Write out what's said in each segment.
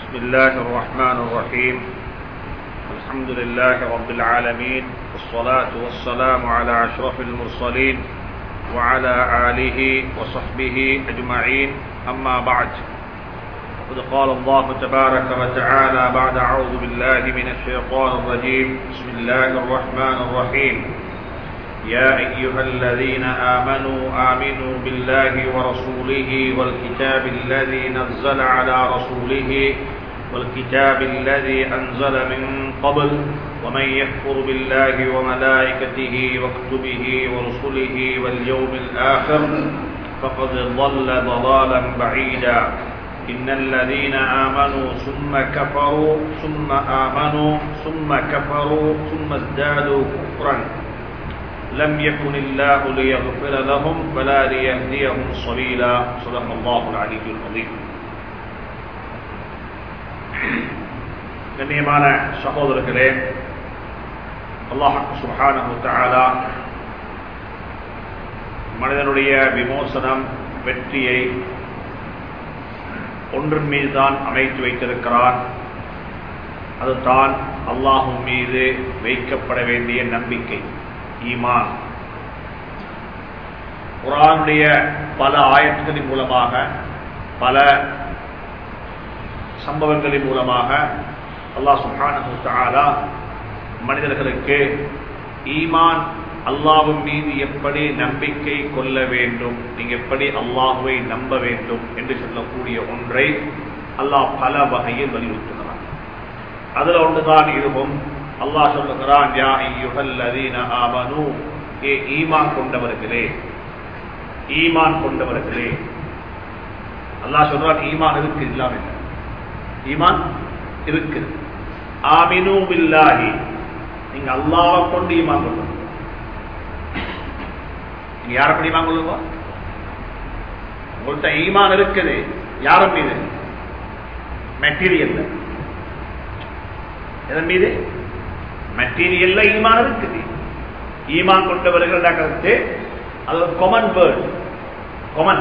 بسم الله الرحمن الرحيم الحمد لله رب العالمين والصلاة والسلام على أشرف المرسلين وعلى آله وصحبه أجمعين أما بعد قد قال الله تبارك وتعالى بعد أعوذ بالله من الشيطان الرجيم بسم الله الرحمن الرحيم يا أيها الذين آمنوا آمنوا بالله ورسوله والكتاب الذي نزل على رسوله والكتاب الذي أنزل من قبل ومن يكفر بالله وملائكته وكتبه ورسله واليوم الآخر فقد ضل ضلالا بعيدا إن الذين آمنوا ثم كفروا ثم آمنوا ثم كفروا ثم ازدادوا كفرا لم يكن الله ليغفر لهم ولا ليهديهم سبيلا صدق الله العلي العظيم கண்ணியமான சகோதரர்களே அல்லாஹ் சுஹானஹு தஆலா மனிதனுடைய விமோசனம் வெற்றியை ஒன்றின் மீது தான் அமைத்து வைத்திருக்கிறான் அதுதான் அல்லாஹும் மீது வைக்கப்பட வேண்டிய நம்பிக்கை ஈமான் குரானுடைய பல ஆயத்துகளின் மூலமாக பல சம்பவங்களின் மூலமாக அல்லாஹ் சுஹானு தாலா மனிதர்களுக்கு ஈமான் அல்லாவின் மீது எப்படி நம்பிக்கை கொள்ள வேண்டும் நீங்க எப்படி அல்லாஹுவை நம்ப வேண்டும் என்று சொல்லக்கூடிய ஒன்றை அல்லாஹ் பல வகையில் வலியுறுத்துகிறான் அதுல ஒன்றுதான் இதுவும் அல்லாஹ் சொல்லுகிறான் யா ஐயுகல்லதீன ஆமனு ஏ ஈமான் கொண்டவர்களே ஈமான் கொண்டவர்களே அல்லாஹ் சொல்றான் ஈமான் இருக்கு இல்லாம இல்லை ஈமான் இருக்கு ஆமினு பில்லாஹி நீங்க அல்லாவை கொண்டு ஈமான் கொள்ளணும் நீங்க யார படி ஈமான் கொள்ளுங்க உங்கள்கிட்ட ஈமான் இருக்குது யார மீது மெட்டீரியல் எதன் மீது மெட்டீரியல்ல ஈமான் இருக்குது ஈமான் கொண்டவர்கள் கருத்து அது ஒரு கொமன் வேர்ட் கொமன்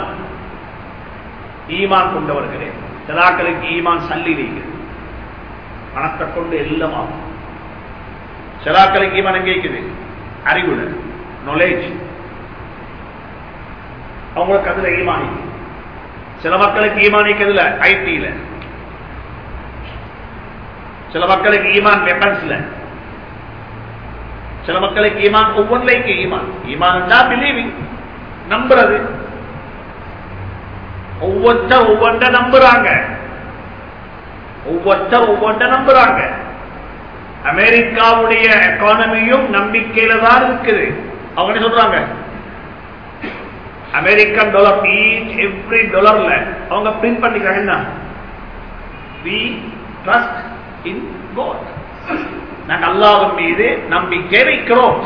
ஈமான் கொண்டவர்களே சிலாக்களுக்கு ஈமான் சல்லி நீக்குது பணத்தை கொண்டு எல்லாம் ஆகும் சிலாக்களுக்கு ஈமான் எங்க இருக்குது அறிவுல நாலேஜ் அவங்களுக்கு அதுல ஈமானி சில மக்களுக்கு ஈமானிக்கிறதுல ஐடியில சில மக்களுக்கு ஈமான் வெப்பன்ஸ்ல சில மக்களுக்கு ஈமான் ஒவ்வொன்றைக்கு ஈமான் ஈமான் தான் பிலீவிங் நம்புறது ஒவ்வொருத்தர் ஒவ்வொன்ற நம்புறாங்க ஒவ்வொருத்தர் ஒவ்வொன்ற நம்புறாங்க அமெரிக்காவுடைய எக்கானமியும் நம்பிக்கையில தான் இருக்குது அவங்க என்ன சொல்றாங்க அமெரிக்கன் டாலர் ஈச் எவ்ரி டாலர்ல அவங்க பிரிண்ட் பண்ணிக்கிறாங்க என்ன வி ட்ரஸ்ட் இன் கோட் நாங்கள் அல்லாவின் மீது நம்பிக்கை வைக்கிறோம்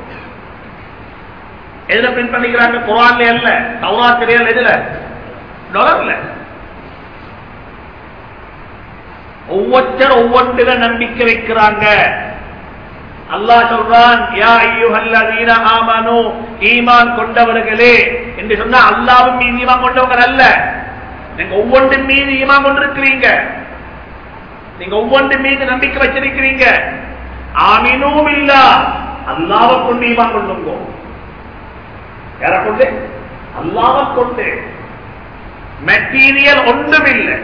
எதுல பிரிண்ட் பண்ணிக்கிறாங்க குரான்ல அல்ல தௌராத்திரியல் எதுல டாலர்ல ஒவ்வொருத்தர் ஒவ்வொன்றுல நம்பிக்கை வைக்கிறாங்க அல்லாஹ் சொல்றான் யா ஐயுஹல்லதீன ஆமனு ஈமான் கொண்டவர்களே என்று சொன்னா அல்லாஹ்வின் மீது ஈமான் கொண்டவங்க அல்ல நீங்க ஒவ்வொன்றின் மீது ஈமான் கொண்டிருக்கிறீங்க நீங்க ஒவ்வொன்று மீது நம்பிக்கை வச்சிருக்கிறீங்க ஆமினும் இல்ல அல்லாவை கொண்டு ஈமான் கொள்ளுங்க யார கொண்டு அல்லாவை கொண்டு மெட்டீரியல் ஒன்றும் இல்லை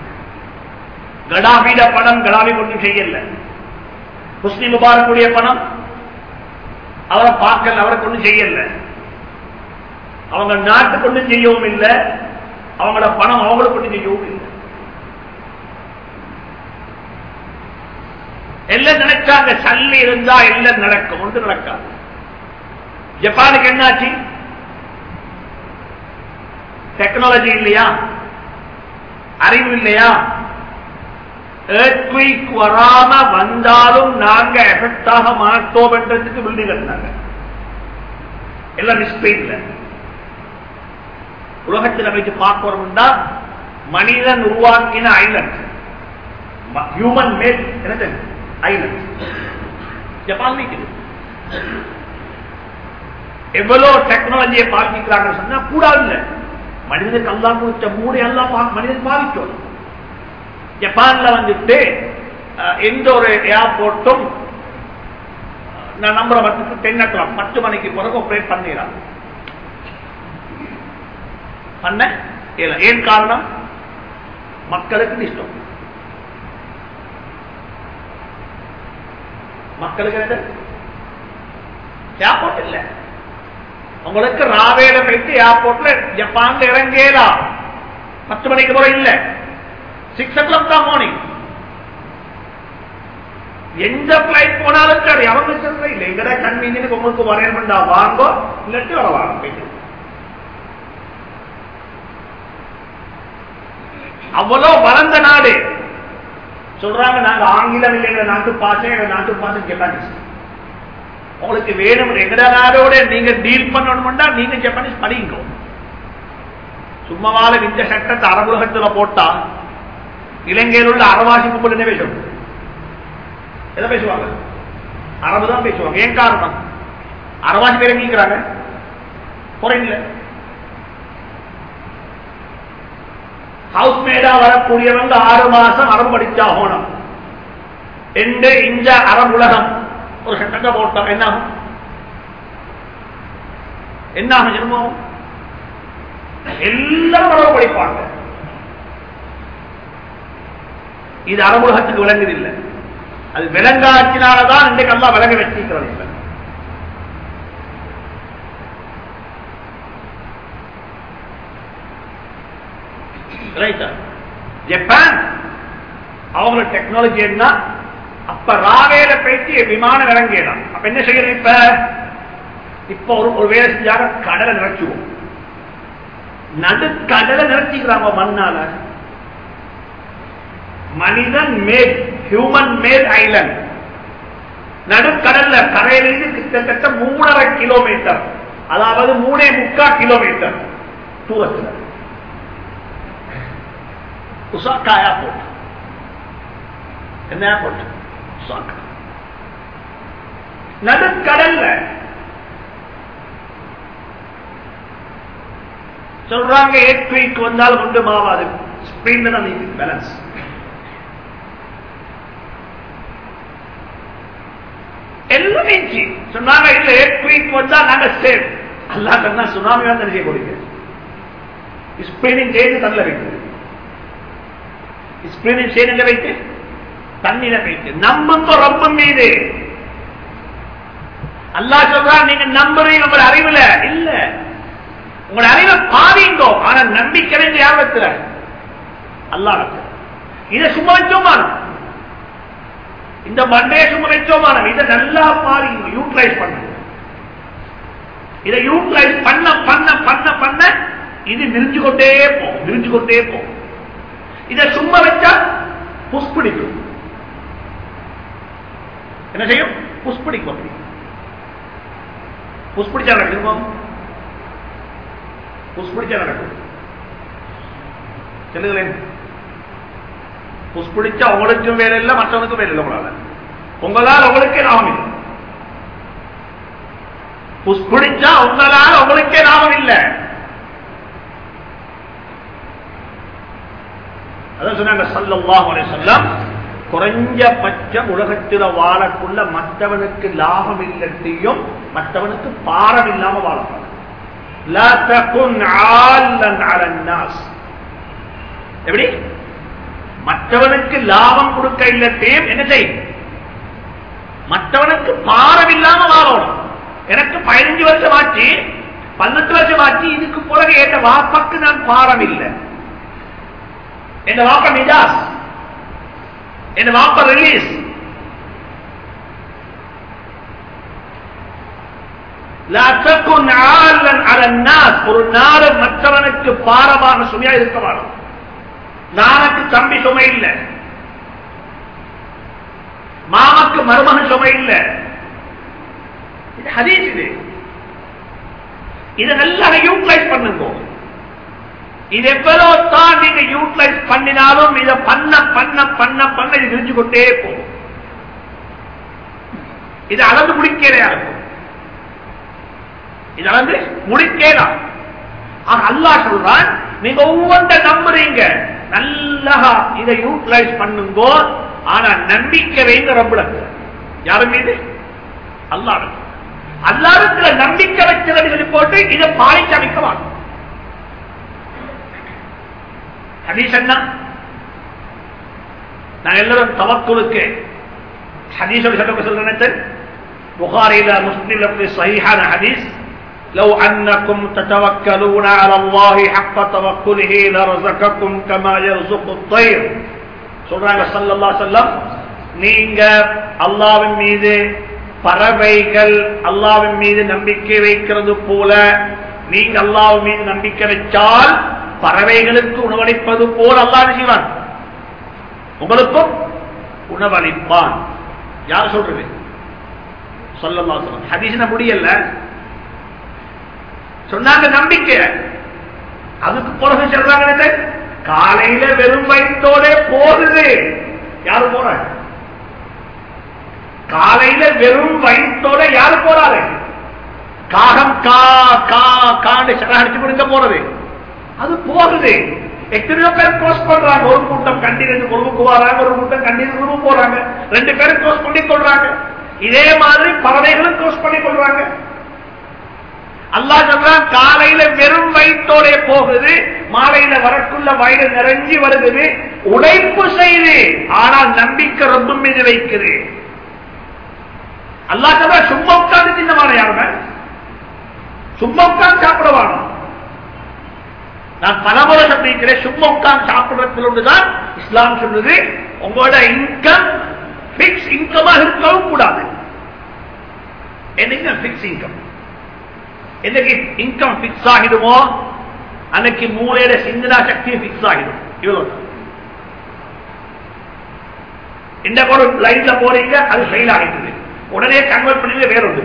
கடாபிட பணம் கடாபி கொண்டு செய்யல முஸ்லி முபாரக்குடைய பணம் அவரை பார்க்கல அவரை கொண்டு செய்யல அவங்க நாட்டு கொண்டு செய்யவும் இல்லை அவங்களோட பணம் அவங்கள கொண்டு செய்யவும் இல்லை எல்லாம் நினைச்சாங்க சல்லி இருந்தா எல்லாம் நடக்கும் ஒன்று நடக்காது ஜப்பானுக்கு என்னாச்சு டெக்னாலஜி இல்லையா அறிவு இல்லையா வராம வந்தாலும் நாங்க எஃபெக்ட் ஆக மாட்டோம் என்றதுக்கு பில்டிங் கட்டினாங்க எல்லாம் மிஸ்பெயின்ல உலகத்தில் அமைச்சு பார்க்கிறோம்னா மனிதன் உருவாக்கின ஐலண்ட் ஹியூமன் மேட் என்னது ஐலண்ட் ஜப்பான் இருக்குது எவ்வளவு டெக்னாலஜியை பாதிக்கிறாங்கன்னு சொன்னா கூடாது இல்லை மனிதனுக்கு அல்லா கொடுத்த மூடை எல்லாம் மனிதன் பாதிக்கணும் ஜப்பான்ல வந்துட்டு அஹ், எந்த ஒரு ஏர்போர்ட்டும் நான் நம்புற மட்டுக்கு டென் ஓ கிளாக் பத்து மணிக்கு பிறகு ஆப்ரேட் பண்ணிடலாம் பண்ண இல்ல ஏன் காரணம் மக்களுக்கு இஷ்டம் மக்களுக்கு என்னது ஏர்போர்ட் இல்ல உங்களுக்கு ராவேல போயிட்டு ஏர்போர்ட்ல ஜப்பான்ல இறங்கலாம் பத்து மணிக்கு போற இல்ல சிக்ஸ் ஓ கிளாக் தான் மார்னிங் எந்த பிளைட் போனாலும் சரி அவங்க சொல்ற இல்ல எங்கட கன்வீனியன்ஸ் உங்களுக்கு வரையணும்டா வாங்கோ இல்லாட்டி வர வாங்க போயிட்டு அவ்வளவு வளர்ந்த நாடு சொல்றாங்க நாங்க ஆங்கிலம் இல்லை எங்க நாட்டு பாசை எங்க நாட்டு பாசை ஜப்பானீஸ் உங்களுக்கு வேணும் எங்கட நாடோட நீங்க டீல் பண்ணணும்னா நீங்க ஜப்பானீஸ் படிங்க சும்மாவால இந்த சட்டத்தை அரபுலகத்துல போட்டா இலங்கையில் உள்ள அரவாசி கும்பல் என்ன பேசும் எதை பேசுவாங்க அரபு தான் பேசுவாங்க ஏன் காரணம் அரவாசி பேர் எங்கிக்கிறாங்க குறையில்லை ஹவுஸ் மேடா வரக்கூடியவங்க ஆறு மாசம் அரபு படிச்சா போனோம் எந்த இந்த அரபு உலகம் ஒரு சட்டத்தை போட்டோம் என்ன ஆகும் என்ன ஆகும் ஜென்மம் எல்லாரும் அரபு படிப்பாங்க இது அரபு உலகத்துக்கு விளங்குது இல்லை அது விலங்காச்சினாலதான் இன்றைக்கு எல்லாம் விலங்க வச்சிருக்கிறது இல்லை ரைட்டா ஜப்பான் அவங்க டெக்னாலஜி என்ன அப்ப ராவேல போயிட்டு விமானம் இறங்கிடலாம் அப்ப என்ன செய்யணும் இப்ப இப்ப ஒரு ஒரு வேலை செஞ்சாக கடலை நிறச்சுவோம் நடுக்கடலை நிறச்சிக்கிறாங்க மண்ணால மனிதன் மேட் ஹியூமன் மேட் ஐலண்ட் நடுக்கடல்ல கரையிலிருந்து கிட்டத்தட்ட மூணரை கிலோமீட்டர் அதாவது மூணே முக்கா கிலோமீட்டர் தூரத்தில் உசாக்கா ஏர்போர்ட் என்ன ஏர்போர்ட் உசாக்கா நடுக்கடல்ல சொல்றாங்க ஏற்றுக்கு வந்தால் கொண்டு மாவாது ஸ்பிரிங் தான் பேலன்ஸ் எல்லாம் நீச்சி சொன்னாங்க இல்ல ஏற்றுக்கு வந்தா நாங்க சேவ் அல்லா கண்ணா சுனாமி வந்து செய்ய கொடுங்க ஸ்பிரினிங் செய்து தள்ள வைக்கிறது ஸ்பிரினிங் செய்து வைத்து தண்ணியில வைத்து நம்புங்க ரொம்ப மீது அல்லா சொல்றான் நீங்க நம்புறீங்க உங்களோட அறிவுல இல்ல உங்களோட அறிவை பாவீங்கோ ஆனா நம்பிக்கை யாபத்துல அல்லா இதை சும்மா வச்சோமானம் இந்த மண்டையை சும்மா வச்சோமானம் இதை நல்லா பாவீங்க யூட்டிலைஸ் பண்ணுங்க இதை யூட்டிலைஸ் பண்ண பண்ண பண்ண பண்ண இது விரிஞ்சு கொண்டே போகும் விரிஞ்சு கொண்டே போகும் இதை சும்மா வச்சா புஷ்பிடிக்கும் என்ன செய்யும் புஷ்பிடிக்கும் அப்படி புஷ்பிடிச்சா நடக்கும் புஷ்பிடிச்சா நடக்கும் சொல்லுங்களேன் புஷ்பிடிச்சா உங்களுக்கும் வேலை இல்லை மற்றவனுக்கும் வேலை இல்லை உங்களால உங்களால் உங்களுக்கே லாபம் இல்லை புஷ்பிடிச்சா உங்களால் உங்களுக்கே லாபம் இல்லை அதான் சொன்னாங்க சல்லல்லாஹு அலைஹி வஸல்லம் குறைஞ்சபட்சம் உலகத்தில் வாழக்குள்ள மற்றவனுக்கு லாபம் இல்லத்தையும் மற்றவனுக்கு பாரம் இல்லாம வாழப்பாங்க எப்படி மற்றவனுக்கு லாபம் கொடுக்க இல்லத்தையும் என்ன செய்யும் மற்றவனுக்கு பாரம் இல்லாம வாழணும் எனக்கு பதினஞ்சு வருஷம் ஆச்சு பன்னெண்டு வருஷம் ஆச்சு இதுக்கு பிறகு என் வாப்பாக்கு நான் பாரம் இல்லை என் வாப்ப மிஜாஸ் என் வாப்ப ரிலீஸ் ஒரு நாடு மற்றவனுக்கு பாரமான சுமையா இருக்க வேணும் நானுக்கு தம்பி சுமை இல்லை மாமக்கு மருமகன் சுமை இல்லை இது ஹதீஸ் இது இதை நல்லா யூட்டிலைஸ் பண்ணுங்க இது எவ்வளவு தான் நீங்க யூட்டிலைஸ் பண்ணினாலும் இதை பண்ண பண்ண பண்ண பண்ண இது விரிஞ்சு கொண்டே போகும் இது அளந்து முடிக்கிறதா இருக்கும் இது அளந்து முடிக்கலாம் அல்லா சொல்றான் நீங்க ஒவ்வொன்ற நம்புறீங்க நல்லா இதை யூட்டிலைஸ் பண்ணுங்கோ ஆனா நம்பிக்கை வைங்க ரப்புல யாரு மீது அல்லாஹ் அல்லாருக்குள்ள நம்பிக்கை வச்சதை சொல்லி போட்டு இதை பாலிச்சு அமைக்க வாங்க ஹதீஸ் என்ன நான் எல்லாரும் தவக்குலுக்கு ஹதீஸ் சொல்ல சொல்றேன் புகாரில முஸ்லிம்ல சஹீஹான ஹதீஸ் لو أنكم تتوكلون على الله حق توكله لرزقكم كما يرزق الطير சொல்றாங்க சல்லல்லா செல்லம் நீங்க அல்லாவின் மீது பறவைகள் அல்லாவின் மீது நம்பிக்கை வைக்கிறது போல நீங்க அல்லாவின் மீது நம்பிக்கை வச்சால் பறவைகளுக்கு உணவளிப்பது போல் அல்லாஹ் செய்வான் உங்களுக்கும் உணவளிப்பான் யார் சொல்றது சொல்லல்லா சொல்ல ஹதீஸ்ன முடியல சொன்னாங்க நம்பிக்கை அதுக்கு பிறகு சொல்றாங்க காலையில வெறும் வயிற்றோட போகுது யாரு போற காலையில வெறும் வயிற்றோட யாரு போறாரு காகம் கா கா காண்டு சகடிச்சு கொடுக்க போறது அது போகுது எத்தனையோ பேர் க்ளோஸ் பண்றாங்க ஒரு கூட்டம் கண்டினியூ குழுவுக்கு வராங்க ஒரு கூட்டம் கண்டினியூ குழுவு போறாங்க ரெண்டு பேரும் க்ளோஸ் பண்ணி கொள்றாங்க இதே மாதிரி பறவைகளும் க்ளோஸ் பண்ணி கொள்றாங்க அல்லா சொல்றான் காலையில வெறும் வயிற்றோட போகுது மாலையில வரக்குள்ள வயிறு நிறைஞ்சி வருகிறது உழைப்பு செய்து ஆனால் நம்பிக்கை ரொம்ப மீது வைக்குது அல்லா சொல்ற சும்மா உட்கார்ந்து சின்னமான யாருங்க சும்மா உட்கார்ந்து சாப்பிடுவாங்க நான் பலமுறை சொல்லிக்கிறேன் சும்மா உட்கார்ந்து சாப்பிடுறதுல ஒன்றுதான் இஸ்லாம் சொல்லுது உங்களோட இன்கம் பிக்ஸ் இன்கமாக இருக்கவும் கூடாது என்னங்க பிக்ஸ் இன்கம் என்னைக்கு இன்கம் பிக்ஸ் ஆகிடுமோ அன்னைக்கு மூளையில சிந்தனா சக்தி பிக்ஸ் ஆகிடும் இவ்வளவு இந்த ஒரு லைன்ல போறீங்க அது ஃபெயில் ஆகிடுது உடனே கன்வெர்ட் பண்ணி வேற ஒன்று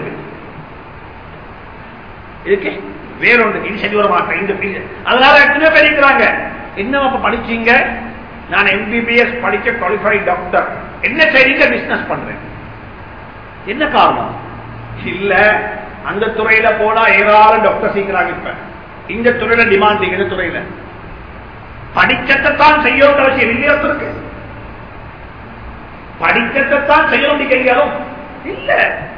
இருக்கு வேற ஒன்று இது சரி வர மாட்டேன் இந்த அதனால எத்தனை பேர் இருக்கிறாங்க இன்னும் அப்ப படிச்சீங்க நான் எம்பிபிஎஸ் படிச்ச குவாலிஃபைட் டாக்டர் என்ன செய்றீங்க பிசினஸ் பண்றேன் என்ன காரணம் இல்ல அந்த துறையில போனா ஏராளம் டாக்டர் சீக்கிறாங்க இப்ப இந்த துறையில டிமாண்ட் இந்த துறையில படிக்கத்தான் செய்யணும் அவசியம் இல்லையா இருக்கு படிக்கத்தான் செய்யணும் கையாலும் இல்ல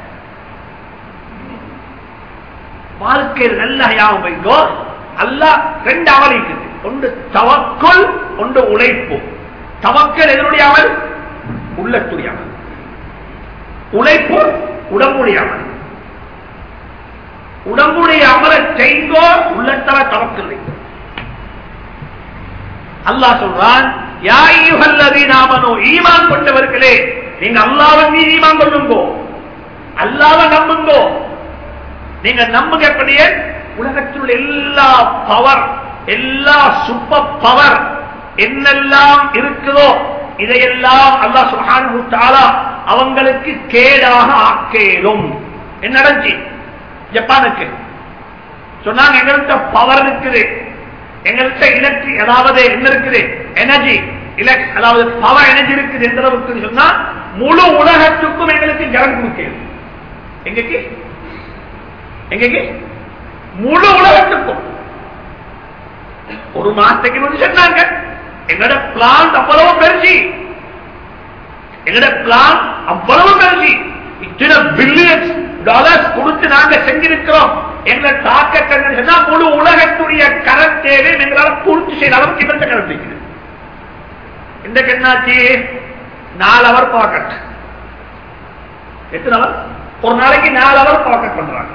வாழ்க்கையில் நல்ல யாவும் வைங்கோ அல்ல ரெண்டு அமல் இருக்குது ஒன்று தவக்குள் ஒன்று உழைப்பு தவக்கல் எதனுடைய அமல் உள்ளத்துடைய அமல் உழைப்பு உடம்புடைய அமல் உடம்புடைய அமலை செய்தோ உள்ளத்தவ தவக்கல் வைக்கும் அல்லாஹ் சொல்றான் யாயுகல்லதி நாமனோ ஈமான் கொண்டவர்களே நீங்க அல்லாவின் மீது ஈமான் கொள்ளுங்கோ அல்லாவ நம்புங்கோ நீங்க நம்புங்க எப்படியே உலகத்தில் உள்ள எல்லா பவர் எல்லா சூப்பர் பவர் என்னெல்லாம் இருக்குதோ இதையெல்லாம் அல்லா சுஹானு தாலா அவங்களுக்கு கேடாக ஆக்கேலும் என்ன நடந்துச்சு ஜப்பானுக்கு சொன்னாங்க எங்கள்கிட்ட பவர் இருக்குது எங்கள்கிட்ட எலக்ட்ரிக் அதாவது என்ன இருக்குது எனர்ஜி அதாவது பவர் எனர்ஜி இருக்குது எந்த அளவுக்கு சொன்னா முழு உலகத்துக்கும் எங்களுக்கு ஜலம் கொடுக்கிறது எங்கக்கு எங்கக்கு முழு உலகத்துக்கும் ஒரு மாசத்துக்கு வந்து சொன்னாங்க எங்கட பிளான் அவ்வளவு பெருசி எங்கட பிளான் அவ்வளவு பெருசி இத்தனை பில்லியன்ஸ் டாலர்ஸ் கொடுத்து நாங்க செஞ்சிருக்கிறோம் எங்களை தாக்க சொன்னா முழு உலகத்துடைய கரண்ட் தேவை எங்களால் பூர்த்தி செய்த அளவுக்கு இந்த கரண்ட் இருக்குது இன்றைக்கு என்னாச்சு நாலு அவர் பாக்கெட் எத்தனை அவர் ஒரு நாளைக்கு நாலு அவர் பாக்கெட் பண்றாங்க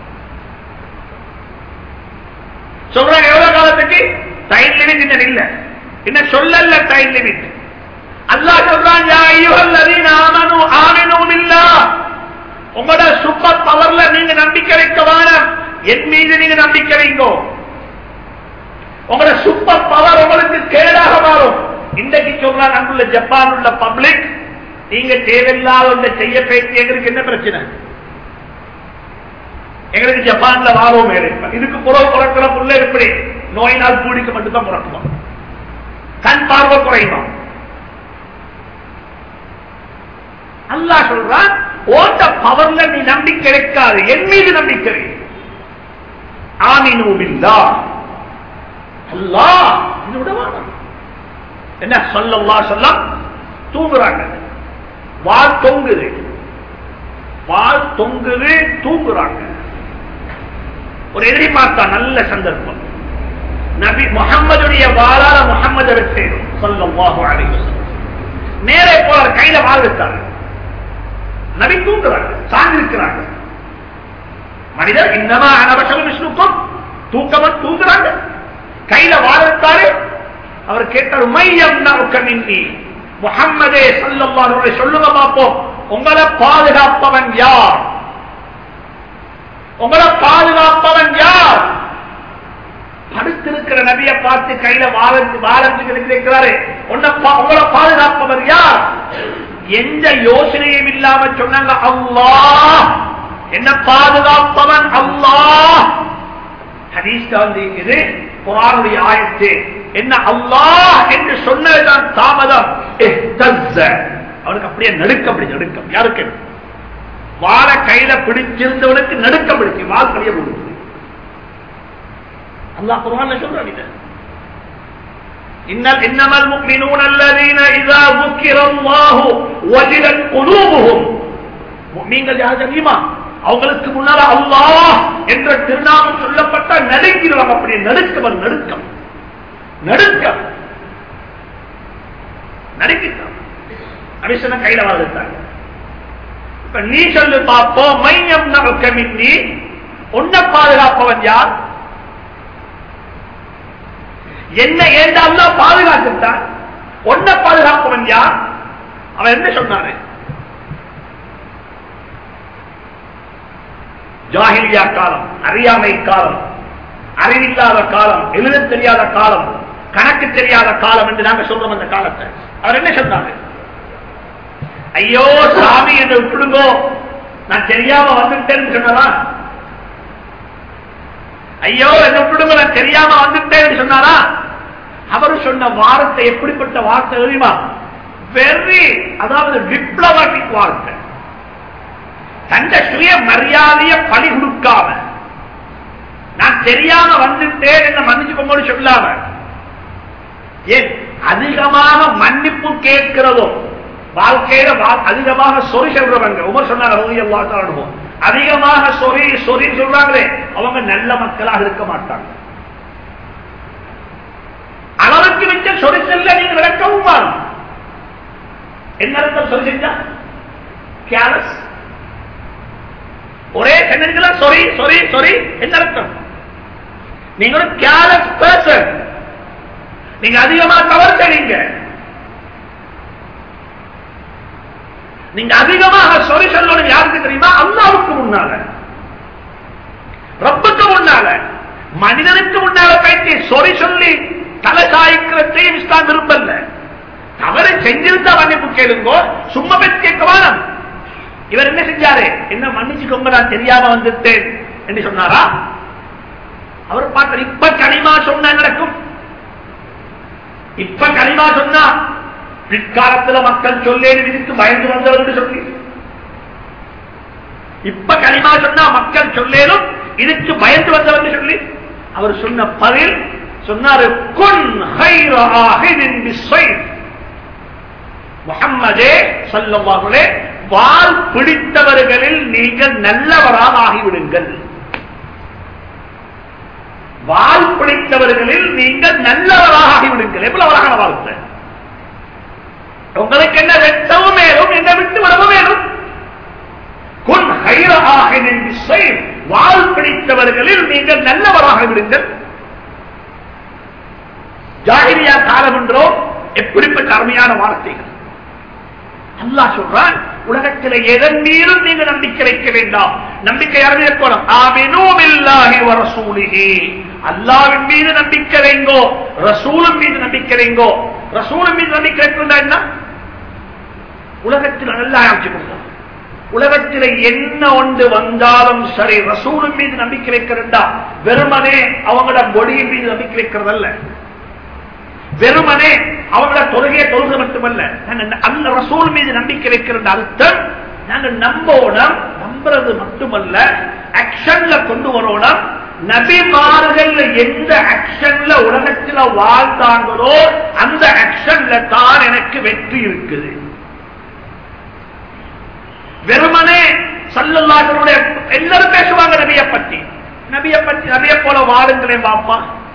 சொல்றாங்க எவ்வளவு காலத்துக்கு டைம் லிமிட் இன்னும் இல்ல இன்னும் சொல்லல டைம் லிமிட் அல்லாஹ் சொல்றான் யா அய்யுஹல்லதீன ஆமனு ஆமினு பில்லாஹ் உங்களோட சூப்பர் பவர்ல நீங்க நம்பிக்கை வைக்க வேணாம் என் மீது நீங்க நம்பிக்கை வைங்கோ உங்களோட சூப்பர் பவர் உங்களுக்கு கேடாக மாறும் இன்றைக்கு சொல்றாங்க அங்குள்ள ஜப்பான் உள்ள பப்ளிக் நீங்க தேவையில்லாத ஒன்றை செய்ய பேசி எங்களுக்கு என்ன பிரச்சனை எங்களுக்கு ஜப்பான்ல வாரம் இதுக்கு புறவு பிறக்கிற புள்ள எப்படி நோயினால் கூடிக்கு மட்டும்தான் பிறக்குமா கண் பார்வை குறையுமா அல்லா சொல்றான் ஓட்ட பவர்ல நீ நம்பிக்கை வைக்காது என் மீது நம்பிக்கை ஆமினூபில்லா அல்லா இதோட வானம் என்ன சொல்லல்லா சொல்லம் தூங்குறாங்க வால் தொங்குது வால் தொங்குது தூங்குறாங்க ஒரு எதிரி பார்த்தா நல்ல சந்தர்ப்பம் நபி முகம்மதுடைய வாழால முகம்மது வெற்றி சொல்லம் நேரே போல கையில வாழ் வச்சாங்க நபி தூங்குறாங்க சார்ந்திருக்கிறாங்க மனிதர் இன்னமா அனவசம் விஷ்ணுக்கும் தூக்கமன் தூங்குறாங்க கையில வாழ் வச்சாரு அவர் கேட்டார் மையம் நோக்கமின்றி முகம்மதே சல்லல்லாஹு சொல்லுங்க பார்ப்போம் உங்களை பாதுகாப்பவன் யார் உங்களை பாதுகாப்பவன் யார் படுத்திருக்கிற நபியை பார்த்து கையில வாழந்து வாழந்து இருக்கிறாரு உங்களை பாதுகாப்பவர் யார் எந்த யோசனையும் இல்லாம சொன்னாங்க அல்லாஹ் என்ன பாதுகாப்பவன் அல்லாஹ் ஹதீஸ் வந்து இது குரானுடைய ஆயத்து என்ன அல்லாஹ் என்று சொன்னதுதான் தாமதம் அவனுக்கு அப்படியே நடுக்கம் அப்படி நடுக்கம் யாருக்கு வாழ கையில பிடிச்சிருந்தவனுக்கு நடுக்கம் பிடிச்சு வால் கைய கொடுத்து அல்லாஹ் குர்ஆன்ல சொல்றான் இத இன்னல் இன்னமல் முஃமினூன அல்லதீன இதா ذكر الله وجلت قلوبهم முஃமின்கள் யார் தெரியுமா அவங்களுக்கு முன்னால அல்லாஹ் என்ற திருநாமம் சொல்லப்பட்ட நடுங்கிடுவாங்க அப்படியே நடுக்கம் நடுக்கம் நடுக்கம் நடுக்கிட்டான் அபிஷன கையில வாழ்ந்தாங்க இப்ப நீ சொல்லு பார்ப்போம் மையம் நமக்கமின்னி உன்னை பாதுகாப்பவன் யார் என்ன ஏண்டாலும் பாதுகாத்துட்டான் உன்னை பாதுகாப்பவன் யார் அவன் என்ன சொன்னாரு ஜாகிலியா காலம் அறியாமை காலம் அறிவில்லாத காலம் எழுத தெரியாத காலம் கணக்கு தெரியாத காலம் என்று நாங்க சொல்றோம் அந்த காலத்தை அவர் என்ன சொன்னாரு ஐயோ சாமி என்று விட்டுடுங்கோ நான் தெரியாம வந்துட்டேன்னு சொன்னதா ஐயோ என்ன விட்டுடுங்க நான் தெரியாம வந்துட்டேன்னு சொன்னாரா அவர் சொன்ன வார்த்தை எப்படிப்பட்ட வார்த்தை தெரியுமா வெரி அதாவது டிப்ளமேட்டிக் வார்த்தை தந்த சுய மரியாதைய பழி கொடுக்காம நான் தெரியாம வந்துட்டேன் என்ன மன்னிச்சுக்கோங்க சொல்லாம ஏன் அதிகமாக மன்னிப்பு கேட்கிறதும் வாழ்க்கையில அதிகமாக சொறி சொல்றவங்க உமர் சொன்னாங்க அதிகமாக சொறி சொறி சொல்றாங்களே அவங்க நல்ல மக்களாக இருக்க மாட்டாங்க அளவுக்கு வச்ச சொறி செல்ல நீங்க விளக்கவும் வாரும் என்ன அர்த்தம் சொறி செஞ்சா கேலஸ் ஒரே சென்னைகளா சொரி சொரி சொரி என்ன அர்த்தம் நீங்க ஒரு கேலஸ் பர்சன் நீங்க அதிகமா தவறு செய்றீங்க நீங்க அதிகமாக சொரி சொல்லணும் யாருக்கு தெரியுமா அல்லாவுக்கு முன்னால ரப்புக்கு முன்னால மனிதனுக்கு முன்னால பயிற்சி சொரி சொல்லி தலை சாய்க்கிறதையும் இஸ்லாம் விரும்பல தவறு செஞ்சிருந்தா மன்னிப்பு கேளுங்கோ சும்மா பேச்சு கேட்க வேணும் இவர் என்ன செஞ்சாரு என்ன மன்னிச்சுக்கோங்க நான் தெரியாம வந்துட்டேன் என்று சொன்னாரா அவர் பார்த்த இப்ப கனிமா சொன்ன நடக்கும் இப்ப கனிமா சொன்னா பிற்காலத்துல மக்கள் சொல்லேன்னு விதித்து பயந்து வந்தவர் சொல்லி இப்ப கனிமா சொன்னா மக்கள் சொல்லேனும் இதுக்கு பயந்து வந்தவர் சொல்லி அவர் சொன்ன பதில் சொன்னாரு குன் முகம்மதே சொல்லவாங்களே வால் பிடித்தவர்களில் நீங்கள் நல்லவராக ஆகிவிடுங்கள் வால் பிடித்தவர்களில் நீங்கள் நல்லவராக ஆகிவிடுங்கள் எவ்வளவு அழகான வாழ்க்கை உங்களுக்கு என்ன வெட்டவும் மேலும் என்ன விட்டு விடவும் மேலும் குன் ஹைராக வால் பிடித்தவர்களில் நீங்கள் நல்லவராக விடுங்கள் ஜாகிரியா காலம் என்றோ எப்படிப்பட்ட அருமையான வார்த்தைகள் அல்லா சொல்றான் உலகத்தில் எதன் மீதும் நீங்க நம்பிக்கை வைக்க வேண்டாம் நம்பிக்கை அறிவிக்கணும் அல்லாவின் மீது நம்பிக்கை வைங்கோ ரசூலும் மீது நம்பிக்கை வைங்கோ ரசூலும் மீது நம்பிக்கை வைக்கா என்ன உலகத்தில் நல்லா அமைச்சுக்கோங்க உலகத்தில் என்ன ஒன்று வந்தாலும் சரி ரசூலும் மீது நம்பிக்கை வைக்கிறதா வெறுமனே அவங்களோட மொழியின் மீது நம்பிக்கை வைக்கிறதல்ல வெறுமனே அவங்கள தொழுகையை தொழுகை மட்டுமல்ல நாங்க அந்த ரசூல் மீது நம்பிக்கை வைக்கிற அர்த்தம் நாங்க நம்போனம் நம்புறது மட்டுமல்ல ஆக்ஷன்ல கொண்டு வரோம் நபிமார்கள் எந்த ஆக்ஷன்ல உலகத்தில் வாழ்ந்தாங்களோ அந்த ஆக்ஷன்ல தான் எனக்கு வெற்றி இருக்குது வெறுமனே சல்லல்லாஹனுடைய எல்லாரும் பேசுவாங்க நபிய பத்தி நபிய பத்தி நபிய போல வாழுங்களேன் பாப்பா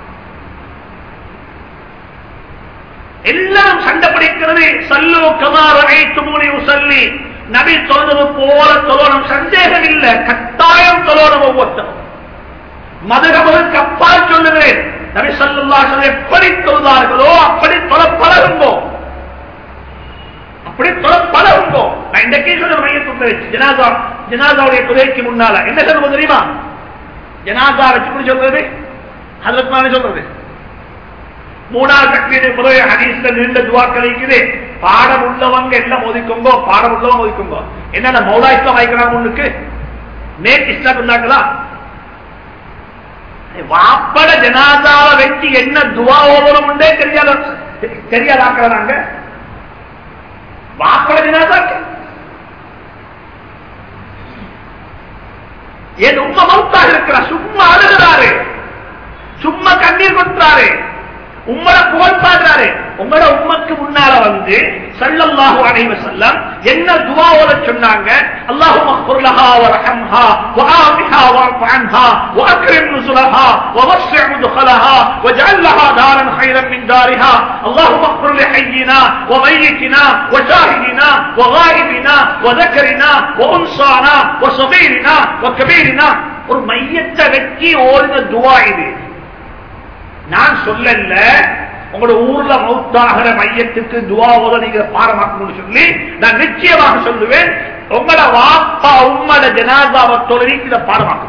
எல்லாரும் சண்டை பிடிக்கிறது சல்லு கமார் அனைத்து உசல்லி நபி தொழுது போல தொழணும் சந்தேகம் இல்லை கட்டாயம் தொழணும் ஒவ்வொருத்தரும் மதுகமுக்கு அப்பால் சொல்லுகிறேன் நபி சல்லா எப்படி தொழுதார்களோ அப்படி தொழ பழகுங்கோ அப்படி தொழ பழகுங்கோ நான் இந்த கேஸ் மையத்துக்கு வச்சு ஜனாதா ஜனாதாவுடைய துறைக்கு முன்னால என்ன சொல்லுவோம் தெரியுமா ஜனாதா வச்சு சொல்றது ஹசரத்மான சொல்றது மூணாவது சக்தியுடைய முதல் ஹதீஸ்ல நீண்ட துவாக்கள் இருக்குது பாடம் உள்ளவங்க எல்லாம் ஒதுக்குங்கோ பாடம் உள்ளவங்க ஒதுக்குங்கோ என்னென்ன மௌலா இஸ்லாம் வாய்க்கிறாங்க முன்னுக்கு நேட் இஸ்லாம் இருந்தாங்களா வாப்பட ஜனாதாவை வச்சு என்ன துவா ஓவரம் உண்டே தெரியாத தெரியாத ஆக்கிறாங்க வாப்பட ஜனாதாக்கு என் உண்மை மௌத்தாக இருக்கிறார் சும்மா அழுகிறாரு சும்மா கண்ணீர் கொட்டுறாரு உம்மட புகழ் பாடுறாரு உங்களோட உம்மக்கு முன்னால வந்து சல்லல்லாஹு அலைஹி வஸல்லம் என்ன துஆ ஓத சொன்னாங்க அல்லாஹும்ம اغفر لها وارحمها وعافها واعف عنها واكرم نزلها ووسع مدخلها واجعل لها دارا خيرا من دارها اللهم اغفر لحينا وميتنا وشاهدنا وغائبنا وذكرنا وانصانا وصغيرنا وكبيرنا ஒரு மையத்தை வெட்டி ஓடின துவா இது நான் சொல்லல உங்களோட ஊர்ல மௌத்தாகிற மையத்துக்கு துவாவோட நீங்க பாரமாக்கணும்னு சொல்லி நான் நிச்சயமாக சொல்லுவேன் உங்களோட வாப்பா உம்மட ஜனாதாவை தொழில் இதை பாடமாக்கணும்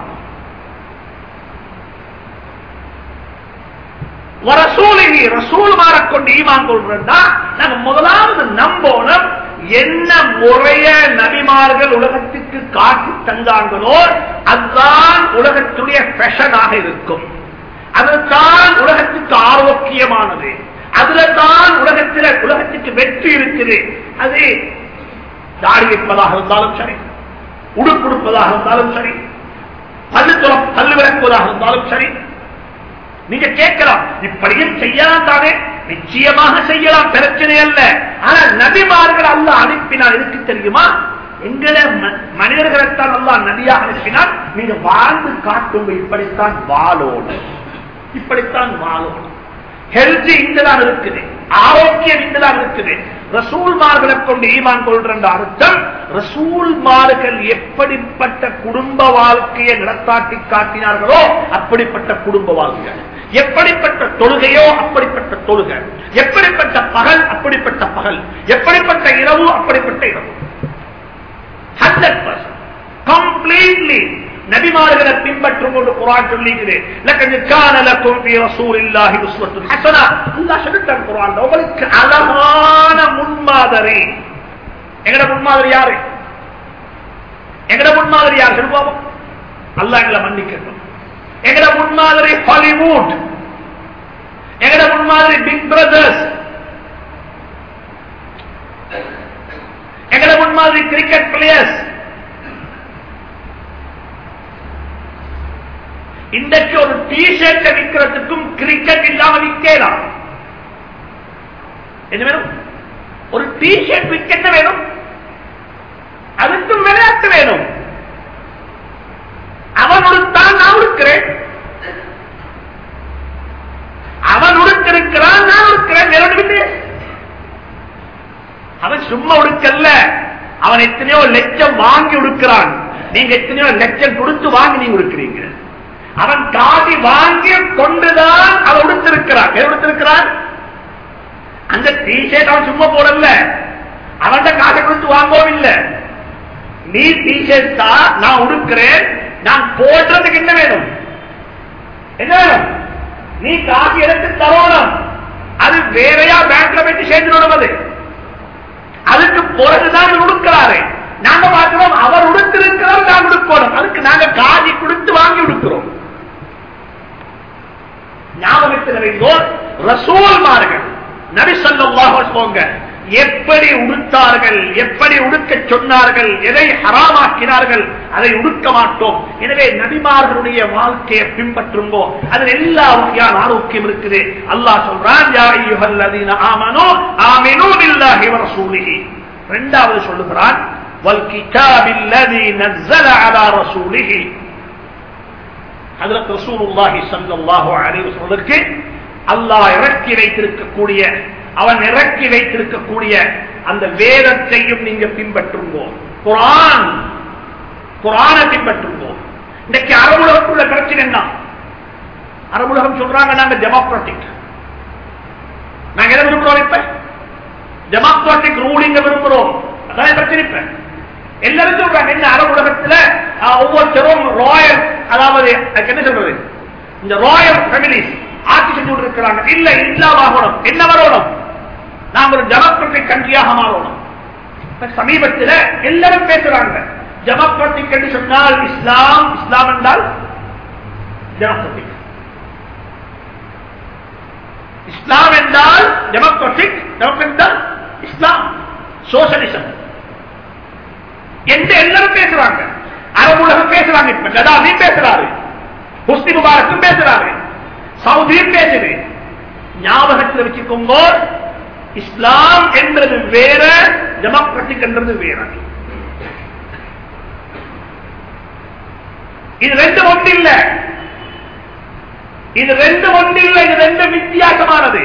ரசூலினி ரசூல் மாறக்கொண்டு ஈமான் கொள்றா நாங்க முதலாவது நம்போனம் என்ன முறைய நபிமார்கள் உலகத்துக்கு காட்டி தந்தாங்களோ அதுதான் உலகத்துடைய ஃபேஷனாக இருக்கும் அதுதான் உலகத்துக்கு ஆரோக்கியமானது அதுல தான் உலகத்தில் உலகத்துக்கு வெற்றி இருக்குது அது தாடி வைப்பதாக இருந்தாலும் சரி உடுப்புடுப்பதாக இருந்தாலும் சரி பல்லு துற பல்லு விளக்குவதாக இருந்தாலும் சரி நீங்க கேட்கலாம் இப்படியும் செய்யலாம் தானே நிச்சயமாக செய்யலாம் பிரச்சனை அல்ல ஆனா நபிமார்கள் அல்ல அனுப்பினால் இருக்கு தெரியுமா எங்களை மனிதர்களைத்தான் அல்லா நபியாக அனுப்பினால் நீங்க வாழ்ந்து காட்டுங்க இப்படித்தான் வாழோடு இப்படித்தான் வாழும் ஹெல்த் இங்கதான் இருக்குது ஆரோக்கியம் இங்கதான் இருக்குது ரசூல்மார்களை கொண்டு ஈமான் கொள்ற அர்த்தம் ரசூல்மார்கள் எப்படிப்பட்ட குடும்ப வாழ்க்கையை நடத்தாட்டி காட்டினார்களோ அப்படிப்பட்ட குடும்ப வாழ்க்கை எப்படிப்பட்ட தொழுகையோ அப்படிப்பட்ட தொழுகை எப்படிப்பட்ட பகல் அப்படிப்பட்ட பகல் எப்படிப்பட்ட இரவு அப்படிப்பட்ட இரவு ஹண்ட்ரட் பர்சன்ட் கம்ப்ளீட்லி நபிமார்களை பின்பற்றும் கொண்டு குரான் சொல்லிக்கிறேன் உங்களுக்கு அழகான முன்மாதிரி எங்கட முன்மாதிரி யாரு எங்கட முன்மாதிரி யார் சொல்லுவோம் அல்ல எங்களை மன்னிக்கட்டும் எங்கட முன்மாதிரி ஹாலிவுட் எங்கட முன்மாதிரி பிக் பிரதர்ஸ் எங்கட முன்மாதிரி கிரிக்கெட் பிளேயர்ஸ் இன்றைக்கு ஒரு டிஷர்ட் விற்கிறதுக்கும் கிரிக்கெட் இல்லாம விற்கலாம் என்ன வேணும் ஒரு டிஷர்ட் விற்க என்ன வேணும் அதுக்கும் விளையாட்டு வேணும் அவன் உடுத்தான் நான் உடுக்கிறேன் அவன் உடுத்திருக்கிறான் நான் உடுக்கிறேன் வேற அவன் சும்மா உடுக்கல்ல அவன் எத்தனையோ லட்சம் வாங்கி உடுக்கிறான் நீங்க எத்தனையோ லட்சம் கொடுத்து வாங்கி நீங்க உடுக்கிறீங்க அவன் காதி வாங்கி கொண்டுதான் அவன் உடுத்திருக்கிறான் எதை உடுத்திருக்கிறான் அந்த டிஷர்ட் அவன் சும்மா போடல அவன் காசை கொடுத்து வாங்கவும் இல்லை நீ டிஷர்ட் தான் நான் உடுக்கிறேன் நான் போடுறதுக்கு என்ன வேணும் என்ன வேணும் நீ காசு எடுத்து தரணும் அது வேறையா பேங்க்ல போயிட்டு சேர்ந்துடணும் அது அதுக்கு பிறகுதான் உடுக்கிறாரு நாங்க பார்க்கிறோம் அவர் உடுத்திருக்கிறார் நான் உடுக்கணும் அதுக்கு நாங்க காதி கொடுத்து வாங்கி உடுக்கிறோம் ஞாபகத்தில் வைங்கோ ரசூல்மார்கள் நபி சொல்லாக போங்க எப்படி உடுத்தார்கள் எப்படி உடுக்க சொன்னார்கள் எதை ஹராமாக்கினார்கள் அதை உடுக்க மாட்டோம் எனவே நபிமார்களுடைய வாழ்க்கையை பின்பற்றுங்கோ அதில் எல்லா வகையான ஆரோக்கியம் இருக்குது அல்லாஹ் சொல்றான் யா அய்யுஹல்லதீன ஆமனூ ஆமினூ பில்லாஹி வ ரசூலிஹி இரண்டாவது சொல்லுகிறான் வல் கிதாபில்லதி நஸ்ஸல அலா ரசூலிஹி ஹஜரத் ரசூலுல்லாஹி ஸல்லல்லாஹு அலைஹி வஸல்லுக்கு அல்லாஹ் இறக்கி வைத்திருக்கக்கூடிய அவன் இறக்கி வைத்திருக்கக்கூடிய அந்த வேதத்தையும் நீங்க பின்பற்றுங்கோ குரான் குரானை பின்பற்றுங்கோ இன்னைக்கு அரபுலகத்துள்ள பிரச்சனை என்ன அரபுலகம் சொல்றாங்க நாங்க டெமோக்ராட்டிக் நாங்க எதை விரும்புறோம் இப்ப டெமோக்ராட்டிக் ரூலிங்க விரும்புறோம் அதான் பிரச்சனை இப்ப எல்லாரும் சொல்றாங்க என்ன அரபு உலகத்துல அஹ், ஒவ்வொருத்தரும் ராயல் அதாவது அதுக்கு என்ன சொல்றது இந்த ராயல் ஃபேமிலிஸ் ஆட்சி செஞ்சு கொண்டிருக்கிறாங்க இல்ல இல்லாம என்ன வரணும் நாம் ஒரு டெமோக்ராட்டிக் கண்ட்ரியாக மாறணும் இப்ப சமீபத்தில் எல்லாரும் பேசுறாங்க டெமோக்ராட்டிக் என்று சொன்னால் இஸ்லாம் இஸ்லாம் என்றால் டெமோக்ராட்டிக் இஸ்லாம் என்றால் டெமோக்ராட்டிக் டெமோக்ராட்டிக் என்றால் இஸ்லாம் சோசலிசம் என்று எல்லாரும் பேசுறாங்க அரபு உலகம் பேசுறாங்க இப்ப கதாமி பேசுறாரு ஹுஸ்னி முபாரக்கும் பேசுறாரு சவுதியும் பேசுது ஞாபகத்தில் வச்சுக்கோங்க இஸ்லாம் என்றது வேற டெமோக்ராட்டிக் என்றது வேற இது ரெண்டு ஒன்று இல்ல இது ரெண்டு ஒன்று இல்ல இது ரெண்டு வித்தியாசமானது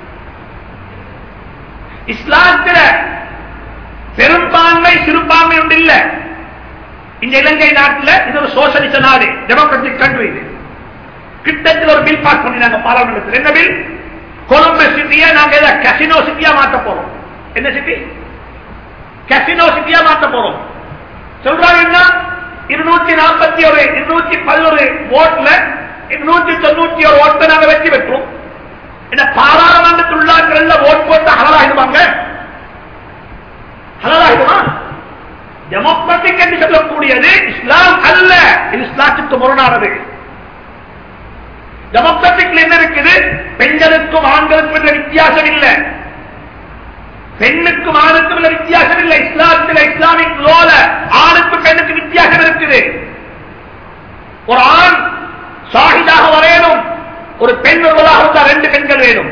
இஸ்லாத்தில பெரும்பான்மை சிறுபான்மை ஒன்று இல்ல இந்த இலங்கை நாட்டில் இது ஒரு சோசலிச நாடு டெமோக்ராட்டிக் கண்ட்ரி இது கிட்டத்தில் ஒரு பில் பாஸ் பண்ணினாங்க பாராளுமன்றத்தில் என்ன பில் கொலம்பு சிட்டியை நாங்க இதை கசினோ சிட்டியா மாத்த போறோம் என்ன சிட்டி கசினோ சிட்டியா மாத்த போறோம் சொல்றாங்க என்ன இருநூத்தி நாற்பத்தி ஒரு இருநூத்தி பதினோரு ஓட்ல இருநூத்தி தொண்ணூத்தி ஒரு ஓட்டை நாங்க வெற்றி பெற்றோம் என்ன பாராளுமன்றத்தில் உள்ளாக்கள்ல ஓட் போட்டு ஹலராகிடுவாங்க ஹலராகிடுமா டெமோக்ராட்டிக் என்று சொல்லக்கூடியது இஸ்லாம் அல்ல இது இஸ்லாத்துக்கு முரணானது டெமோக்ராட்டிக்ல என்ன இருக்குது பெண்களுக்கும் ஆண்களுக்கும் என்ற வித்தியாசம் இல்லை பெண்ணுக்கும் ஆணுக்கும் உள்ள வித்தியாசம் இல்லை இஸ்லாத்தில் இஸ்லாமிக் லோல ஆணுக்கும் பெண்ணுக்கு வித்தியாசம் இருக்குது ஒரு ஆண் சாஹிதாக வரையணும் ஒரு பெண் ஒருவராக இருந்தால் ரெண்டு பெண்கள் வேணும்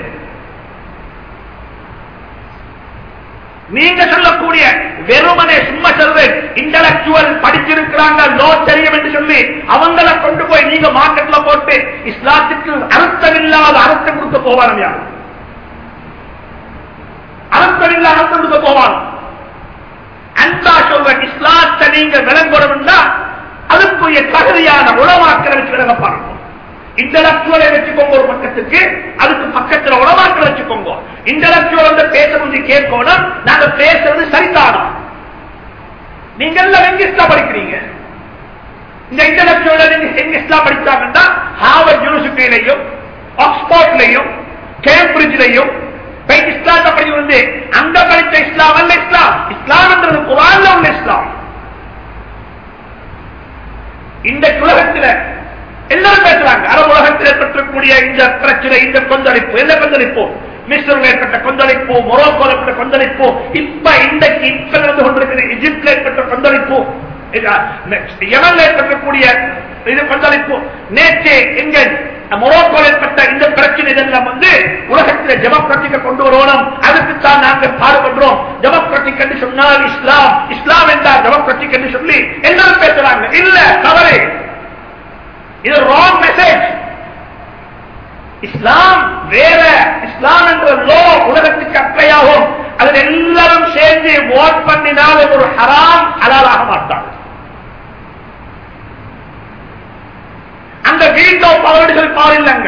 நீங்க சொல்லக்கூடிய வெறுமனே சும்மா சொல்றேன் இன்டலக்சுவல் படிச்சிருக்கிறாங்க லோ தெரியும் என்று சொல்லி அவங்கள கொண்டு போய் நீங்க மார்க்கெட்ல போட்டு இஸ்லாத்துக்கு அர்த்தம் இல்லாத அர்த்தம் கொடுக்க போவாங்க யாரும் அர்த்தம் இல்லாத அர்த்தம் கொடுக்க போவாங்க அன்பா சொல்ற இஸ்லாத்தை நீங்க விளங்கணும்னா அதுக்குரிய தகுதியான உளவாக்களை வச்சு விளங்க பாருங்க இன்டலக்சுவலை வச்சுக்கோங்க ஒரு பக்கத்துக்கு அதுக்கு பக்கத்துல உளவாக்களை வச்சுக்கோங்க இன்டலக்சுவல் வந்து பேசுறது கேட்கணும் நாங்க பேசுறது சரிதானம் நீங்க எல்லாம் எங்க இஸ்லாம் படிக்கிறீங்க இந்த இன்டலக்சுவல் நீங்க எங்க இஸ்லாம் படிச்சாங்கன்னா ஹார்வர்ட் யூனிவர்சிட்டியிலையும் ஆக்ஸ்போர்ட்லையும் கேம்பிரிட்ஜ்லையும் போய் இஸ்லாத்தை படி வந்து அங்க படித்த இஸ்லாம் அல்ல இஸ்லாம் இஸ்லாம் என்றது குரான்ல உள்ள இஸ்லாம் இந்த உலகத்துல எல்லாரும் பேசுறாங்க அரபு உலகத்தில் ஏற்பட்டிருக்கக்கூடிய இந்த பிரச்சனை இந்த கொந்தளிப்பு என்ன கொந்தளிப்பு மிஸ்ரில் ஏற்பட்ட கொந்தளிப்பு மொரோக்கோல ஏற்பட்ட கொந்தளிப்பு இப்ப இன்றைக்கு இப்ப நடந்து கொண்டிருக்கிற எஜிப்தில் ஏற்பட்ட கொந்தளிப்பு யமன்ல ஏற்பட்டக்கூடிய இது கொந்தளிப்பு நேற்று எங்க மொரோக்கோல ஏற்பட்ட இந்த பிரச்சனை இதெல்லாம் வந்து உலகத்தில் டெமோக்ராட்டிக்க கொண்டு வரணும் அதுக்குத்தான் நாங்கள் பாடுபடுறோம் டெமோக்ராட்டிக் என்று சொன்னால் இஸ்லாம் இஸ்லாம் என்றால் டெமோக்ராட்டிக் என்று சொல்லி எல்லாரும் பேசுறாங்க இல்ல தவறு இது ராங் மெசேஜ் இஸ்லாம் வேற இஸ்லாம் என்ற லோ உலகத்துக்கு அப்ளையாகும் அதில் எல்லாரும் சேர்ந்து ஓட் பண்ணினால் ஒரு ஹராம் ஹலாலாக மாட்டாங்க அந்த வீட்டோ பவர்கள் பால் இல்லைங்க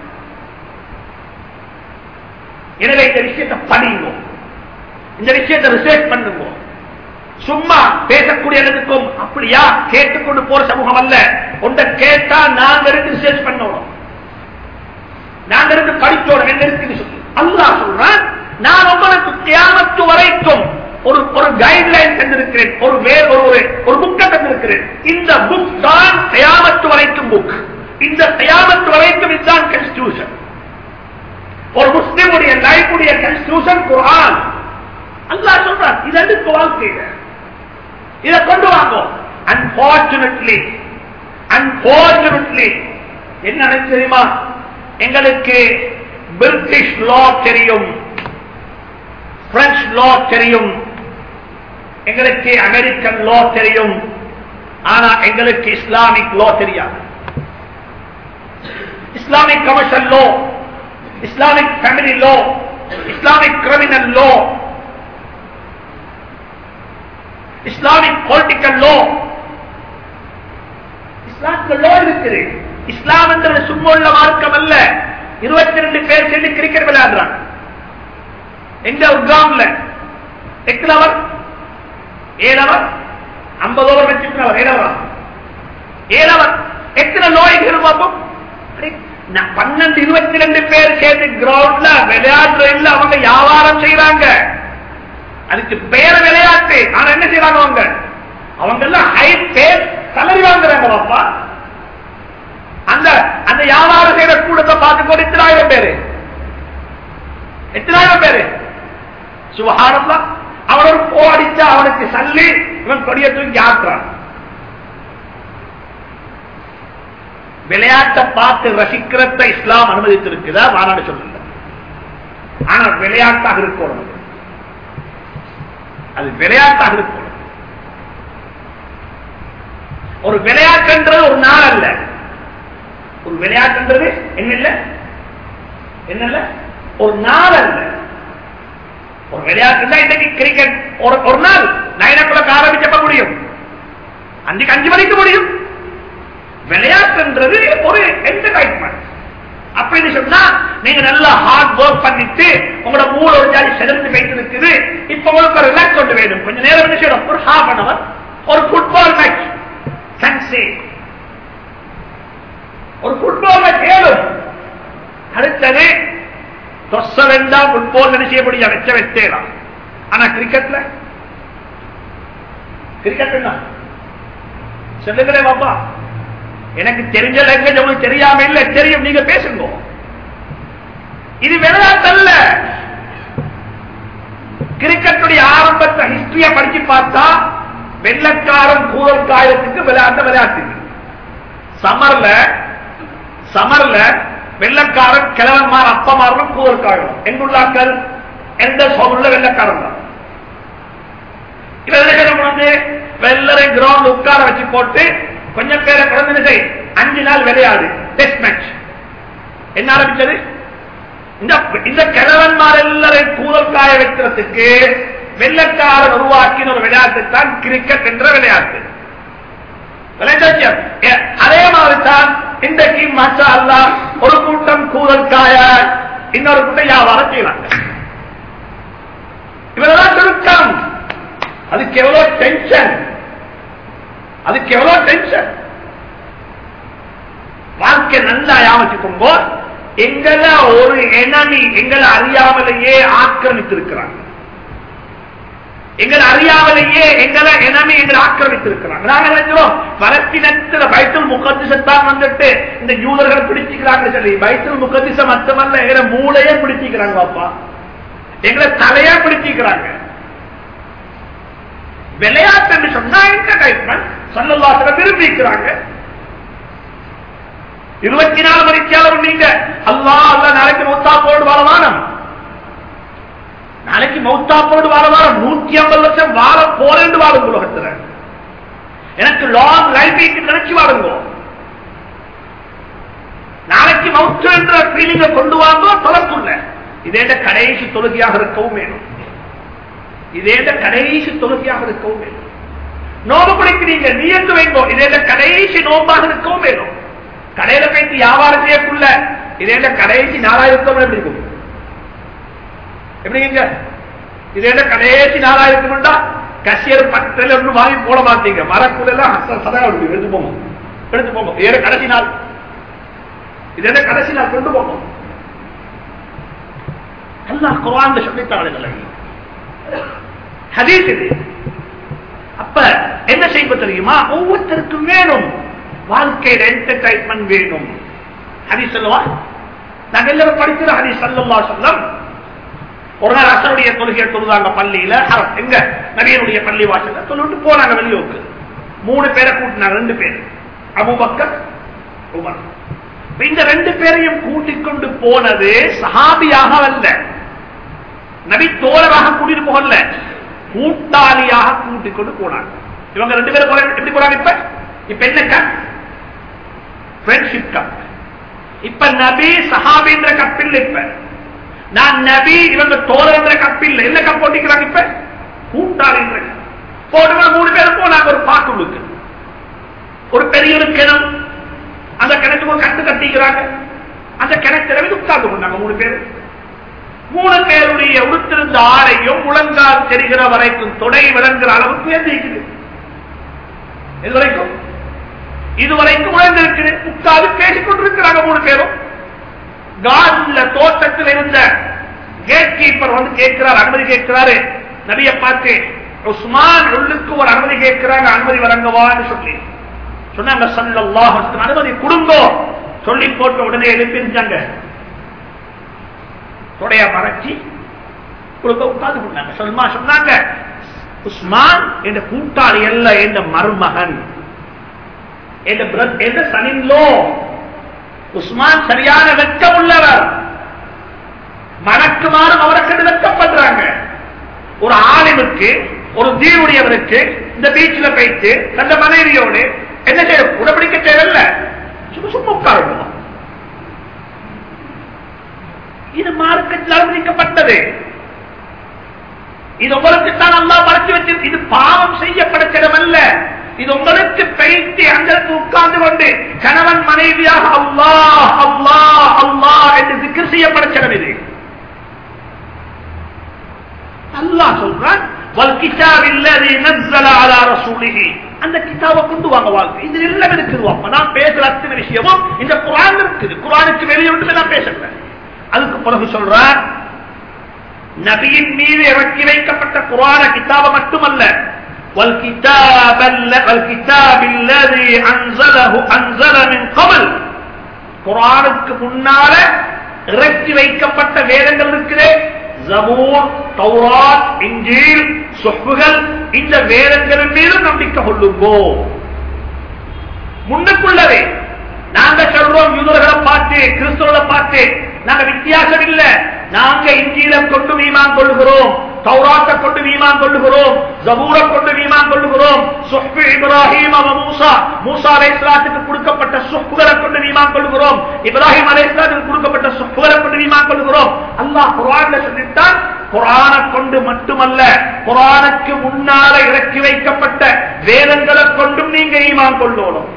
எனவே இந்த விஷயத்தை படிங்க இந்த விஷயத்தை ரிசர்ச் பண்ணுங்க சும்மா பேசக்கூடியதுக்கும் அப்படியா கேட்டுக்கொண்டு போற சமூகம் அல்ல உண்ட கேட்டா நாங்க இருந்து ரிசர்ச் பண்ணணும் நாங்க இருந்து படிச்சோம் என்ன இருக்குன்னு சொல்லி அல்லாஹ் சொல்றேன் நான் உங்களுக்கு கியாமத்து வரைக்கும் ஒரு ஒரு கைட்லைன் தந்திருக்கிறேன் ஒரு வேறு ஒரு ஒரு புக்கை தந்திருக்கிறேன் இந்த புக் தான் கியாமத்து வரைக்கும் புக் இந்த கியாமத்து வரைக்கும் இதுதான் கான்ஸ்டிடியூஷன் ஒரு முஸ்லிமுடைய லைஃபுடைய கான்ஸ்டிடியூஷன் குர்ஆன் அல்லாஹ் சொல்றான் இது எடுக்க வாழ்க்கையில இதை கொண்டு வாங்க அன்பார்ச்சுனேட்லி அன்பார்ச்சுனேட்லி என்ன நினைச்சு தெரியுமா எங்களுக்கு பிரிட்டிஷ் லா தெரியும் பிரெஞ்சு லா தெரியும் எங்களுக்கு அமெரிக்கன் லா தெரியும் ஆனா எங்களுக்கு இஸ்லாமிக் லா தெரியாது Islamic commercial law Islamic family law Islamic criminal law Islamic political law Islamic law இருக்குது இஸ்லாம் என்றது சும்மா உள்ள மார்க்கம் அல்ல இருபத்தி ரெண்டு பேர் சேர்ந்து கிரிக்கெட் விளையாடுறாங்க எங்க உட்காம்ல எத்தனை அவர் ஏழவர் ஐம்பது ஓவர் வச்சுக்கிறவர் ஏழவர் ஏழவர் எத்தனை நோய்கள் பார்ப்போம் நான் பன்னெண்டு இருபத்தி ரெண்டு பேர் சேர்ந்து கிரவுண்ட்ல விளையாடுற இல்ல அவங்க வியாபாரம் செய்யறாங்க அதுக்கு பேர விளையாட்டு ஆனா என்ன செய்யறாங்க அவங்க அவங்க எல்லாம் ஹை பேர் தளரி வாங்குறாங்க பாப்பா அந்த அந்த வியாபாரம் செய்யற கூடத்தை பார்த்து கூட எத்தனாயிரம் பேரு எத்தனாயிரம் பேரு சுகாரம் தான் அவன் ஒரு போ அடிச்சா அவனுக்கு சல்லி இவன் கொடிய தூக்கி ஆக்குறான் விளையாட்டை பார்த்து ரசிக்கிறத இஸ்லாம் அனுமதித்திருக்குதா மாநாடு சொல்லல ஆனா விளையாட்டாக இருக்கணும் அது. அது விளையாட்டாக இருக்கணும் ஒரு விளையாட்டுன்றது ஒரு நாள் அல்ல ஒரு விளையாட்டுன்றது என்ன இல்ல என்ன இல்ல ஒரு நாள் அல்ல ஒரு விளையாட்டு இன்னைக்கு கிரிக்கெட் ஒரு ஒரு நாள் நைன் ஓ கிளாக் ஆரம்பிச்சப்ப முடியும் அன்னைக்கு அஞ்சு மணிக்கு முடியும் விளையாட்டுன்றது ஒரு என்டர்டைன்மெண்ட் அப்படின்னு சொன்னா நீங்க நல்லா ஹார்ட் ஒர்க் பண்ணிட்டு உங்களோட மூளை ஒரு ஜாலி செலுத்து வைத்து இருக்குது இப்ப உங்களுக்கு ஒரு ரிலாக்ஸ் ஒன்று வேணும் கொஞ்சம் நேரம் என்ன செய்யணும் ஒரு ஹாஃப் அன் அவர் ஒரு ஃபுட்பால் மேட்ச் கேன்சே ஒரு ஃபுட்பால் மேட்ச் ஏழும் அடுத்தது தொச வேண்டாம் ஃபுட்பால் நினைச்சபடி வச்ச வச்சேலாம் ஆனா கிரிக்கெட்ல கிரிக்கெட் என்ன சொல்லுங்களே பாப்பா எனக்கு தெரிஞ்ச லாங்குவேஜ் உங்களுக்கு தெரியாம இல்ல தெரியும் நீங்க பேசுங்க இது விளையாட்டல்ல கிரிக்கெட்டுடைய ஆரம்பத்தை ஹிஸ்டரிய படிச்சு பார்த்தா வெள்ளக்காரன் கூதல் காயத்துக்கு விளையாட்ட விளையாட்டு சமர்ல சமர்ல வெள்ளக்காரன் கிழவன்மார் அப்பமாரும் கூதல் காயம் எங்குள்ளாக்கள் எந்த சோழ வெள்ளக்காரன் தான் வந்து வெள்ளரை கிரவுண்ட் உட்கார வச்சு போட்டு கொஞ்சம் பேரை குழந்தை அஞ்சு நாள் விளையாடு டெஸ்ட் மேட்ச் என்ன ஆரம்பிச்சது இந்த இந்த கிழவன்மார் எல்லாரையும் கூதல் காய வைக்கிறதுக்கு வெள்ளக்காரன் உருவாக்கின ஒரு விளையாட்டு தான் கிரிக்கெட் என்ற விளையாட்டு விளையாட்டு அதே மாதிரி தான் இன்றைக்கு மச்சா அல்ல ஒரு கூட்டம் கூதல் காய இன்னொரு கூட்டம் வியாபாரம் செய்யறாங்க இவரெல்லாம் சுருக்கம் அதுக்கு எவ்வளவு டென்ஷன் அதுக்கு எவ்வளவு டென்ஷன் வாழ்க்கை நல்லா யாமச்சுக்கோங்க எங்களை ஒரு எனமி எங்களை அறியாமலேயே ஆக்கிரமித்திருக்கிறாங்க எங்களை அறியாமலேயே எங்களை எனமி எங்களை ஆக்கிரமித்திருக்கிறாங்க நாங்க நினைக்கிறோம் பலஸ்தீனத்துல பைத்தல் முகத்திசத்தான் வந்துட்டு இந்த யூதர்களை பிடிச்சிக்கிறாங்க சொல்லி பைத்தல் முகத்திச மட்டுமல்ல எங்களை மூளையே பிடிச்சிக்கிறாங்க பாப்பா எங்களை தலையா பிடிச்சிக்கிறாங்க விளையாட்டு சொன்னா என்டர்டைன்மெண்ட் சல்லல்லாசன விரும்பிக்கிறாங்க இருபத்தி நாலு மணிக்கு அளவு நீங்க அல்லா அல்ல நாளைக்கு மௌத்தா போடு வாழவானம் நாளைக்கு மௌத்தா போடு வாழவானம் நூத்தி ஐம்பது லட்சம் வாழ போறேன் வாழும் உலகத்துல எனக்கு லாங் லைஃப் நினைச்சு வாழுங்க நாளைக்கு மௌத்து என்ற ஃபீலிங்க கொண்டு வாங்க தொலைக்குள்ள இதே கடைசி தொழுகையாக இருக்கவும் வேணும் இதே கடைசி தொழுகையாக இருக்கவும் வேணும் நோம்பு பிடிக்கிறீங்க நீயத்து வைங்கோ இதே கடைசி நோம்பாக இருக்கவும் வேணும் கடையில போயிட்டு வியாபாரம் செய்யக்குள்ள இதே கடைசி நாலாயிரத்தோட எப்படி இருக்கும் எப்படிங்க இதே கடைசி நாலாயிரத்துக்குண்டா கசியர் பத்தில ஒன்று வாங்கி போட மாட்டீங்க மரக்குள்ள எல்லாம் சதா எடுத்து போங்க எடுத்து போங்க ஏற கடைசி நாள் இதே கடைசி நாள் கொண்டு போகும் எல்லாம் குரான் சொல்லித்தாளுகள் ஹதீஸ் இது அப்ப என்ன செய்வது தெரியுமா ஒவ்வொருத்தருக்கும் வேணும் வாழ்க்கையில் என்டர்டைன்மெண்ட் வேணும் ஹரி சொல்லுவா நாங்க எல்லாரும் படிக்கிற ஹரி சல்லா சொல்லம் ஒரு நாள் அசருடைய தொழுகையை தொழுதாங்க பள்ளியில ஹரம், எங்க நபியனுடைய பள்ளி வாசல்ல சொல்லிட்டு போனாங்க வெளியூருக்கு மூணு பேரை கூட்டினாங்க ரெண்டு பேர் அபூபக்கர் உமர் இப்ப இந்த ரெண்டு பேரையும் கூட்டிக் கொண்டு போனது சஹாபியாக அல்ல நபி தோழராக கூட்டிட்டு போகல கூட்டாளியாக கூட்டிக் கொண்டு போனாங்க இவங்க ரெண்டு பேரும் போறாங்க எப்படி போறாங்க இப்ப இப்ப என்ன கப் ஃப்ரெண்ட்ஷிப் கப் இப்ப நபி சஹாபின்ற கப்பில் இப்ப நான் நபி இவங்க தோழர்ன்ற கப்பில் என்ன கப் போட்டிக்கிறாங்க இப்ப கூட்டாளின்ற கப் போட்டு மூணு பேரும் போனாங்க ஒரு பாட்டுள்ளுக்கு ஒரு பெரிய ஒரு கிணம் அந்த கிணத்துக்கு ஒரு கட்டு கட்டிக்கிறாங்க அந்த கிணத்துல வந்து உட்கார்ந்து கொண்டாங்க மூணு பேர் மூணு பேருடைய உடுத்திருந்த ஆடையும் முழங்கால் தெரிகிற வரைக்கும் தொடை விளங்குற அளவுக்கு ஏந்திருக்குது இது வரைக்கும் இதுவரைக்கும் உழைந்திருக்குது உட்கார்ந்து பேசிக் கொண்டிருக்கிறாங்க மூணு பேரும் காட்ல தோட்டத்தில் இருந்த கேட் கீப்பர் வந்து கேட்கிறார் அனுமதி கேட்கிறாரு நபிய பார்த்து உஸ்மான் உள்ளுக்கு ஒரு அனுமதி கேட்கிறாங்க அனுமதி வழங்கவான்னு சொல்லி சொன்னாங்க சல்லல்லாஹு அலைஹி வஸல்லம், அனுமதி கொடுங்கோ சொல்லி போட்டு உடனே எழுப்பிருந்தாங்க தொடைய மறைச்சி கொடுக்க உட்கார்ந்து கொண்டாங்க சொல்மா சொன்னாங்க உஸ்மான் என்ற கூட்டாளி அல்ல என்ற மருமகன் என்ற பிரத்- என்ற சனின்லோ உஸ்மான் சரியான வெட்கம் உள்ளவர் மணக்குமாறும் அவருக்கு வெட்கப்படுறாங்க ஒரு ஆலிமுக்கு ஒரு தீவுடையவருக்கு இந்த பீச்சில் போயிட்டு தந்த மனைவியோடு என்ன செய்ய உடம்படிக்க தேவையில்ல சும்மா சும்மா உட்காரணும் இது மார்க்கத்தில் அனுமதிக்கப்பட்டது இது உங்களுக்கு தான் அல்லா மறைச்சு வச்சிருக்கு இது பாவம் செய்யப்பட அல்ல இது உங்களுக்கு பயிற்சி அந்த உட்கார்ந்து கொண்டு கணவன் மனைவியாக அல்லாஹ் அல்லாஹ் அல்லாஹ் என்று திக்கர் செய்யப்பட செலவு இது அல்லாஹ் சொல்றான் வல்கிதாப் இல்லதி நஸ்ஸல அலா ரசூலிஹி அந்த கிதாபை கொண்டு வாங்க வாழ்க்கை இது எல்லாம் இருக்குது வாப்பா நான் பேசுற அத்தனை விஷயமும் இந்த குரான் இருக்குது குரானுக்கு வெளியே விட்டு நான் பேசல அதுக்கு பிறகு சொல்றான் நபியின் மீது இறக்கி வைக்கப்பட்ட குரான கிதாப மட்டுமல்ல والكتاب الل- والكتاب الذي أنزله أنزل من قبل குரானுக்கு முன்னால இறக்கி வைக்கப்பட்ட வேதங்கள் இருக்கிறே ஜபூர் தௌராத் இஞ்சில் சொப்புகள் இந்த வேதங்களின் மீது நம்பிக்கை கொள்ளுங்கோ முன்னுக்குள்ளவே நாங்க சொல்றோம் யூதர்களை பார்த்து கிறிஸ்தவர்களை பார்த்து நாங்க வித்தியாசம் இல்ல நாங்க இஞ்சியிலம் கொண்டு வீமான் கொள்ளுகிறோம் தௌராத்தை கொண்டு வீமான் கொள்ளுகிறோம் ஜபூரை கொண்டு வீமான் கொள்ளுகிறோம் சுஹ்பு இப்ராஹிம் அவ மூசா மூசா அலைஹிஸ்ஸலாத்துக்கு கொடுக்கப்பட்ட சுஹ்புகளை கொண்டு வீமான் கொள்ளுகிறோம் இப்ராஹிம் அலைஹிஸ்ஸலாத்துக்கு கொடுக்கப்பட்ட சுஹ்புகளை கொண்டு வீமான் கொள்ளுகிறோம் அல்லாஹ் குர்ஆன்ல சொல்லிட்டான் குர்ஆனை கொண்டு மட்டுமல்ல குர்ஆனுக்கு முன்னால இறக்கி வைக்கப்பட்ட வேதங்களை கொண்டும் நீங்க ஈமான் கொள்ளணும்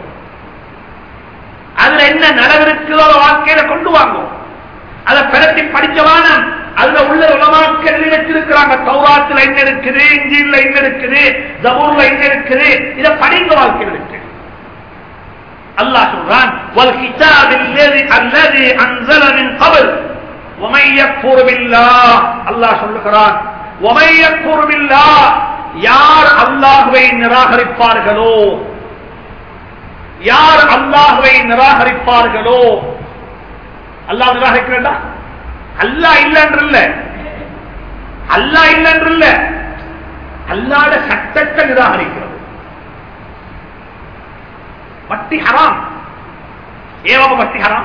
அதுல என்ன நடவிருக்கிறோ வாழ்க்கையில கொண்டு வாங்கும் அதை பிரட்டி படிச்சவான அதுல உள்ள உலமாக்கள் எழுதி வச்சிருக்கிறாங்க தௌராத்துல என்ன இருக்குது இஞ்சில என்ன இருக்குது ஜபூர்ல என்ன இருக்குது இதை படிங்க வாழ்க்கையில் இருக்கு அல்லாஹ் சொல்றான் والكتاب الذي الذي انزل من قبل ومن يكفر بالله அல்லாஹ் சொல்லுகிறான் ومن يكفر بالله யார் அல்லாஹ்வை நிராகரிப்பார்களோ யார் அல்லாஹுவை நிராகரிப்பார்களோ அல்லாஹ் நிராகரிக்கிறா அல்லாஹ் இல்லைன்றல்ல அல்லாஹ் இல்லைன்றல்ல அல்லாத சட்டத்தை நிராகரிக்கிறது வட்டி ஹராம் ஏவாம வட்டி ஹராம்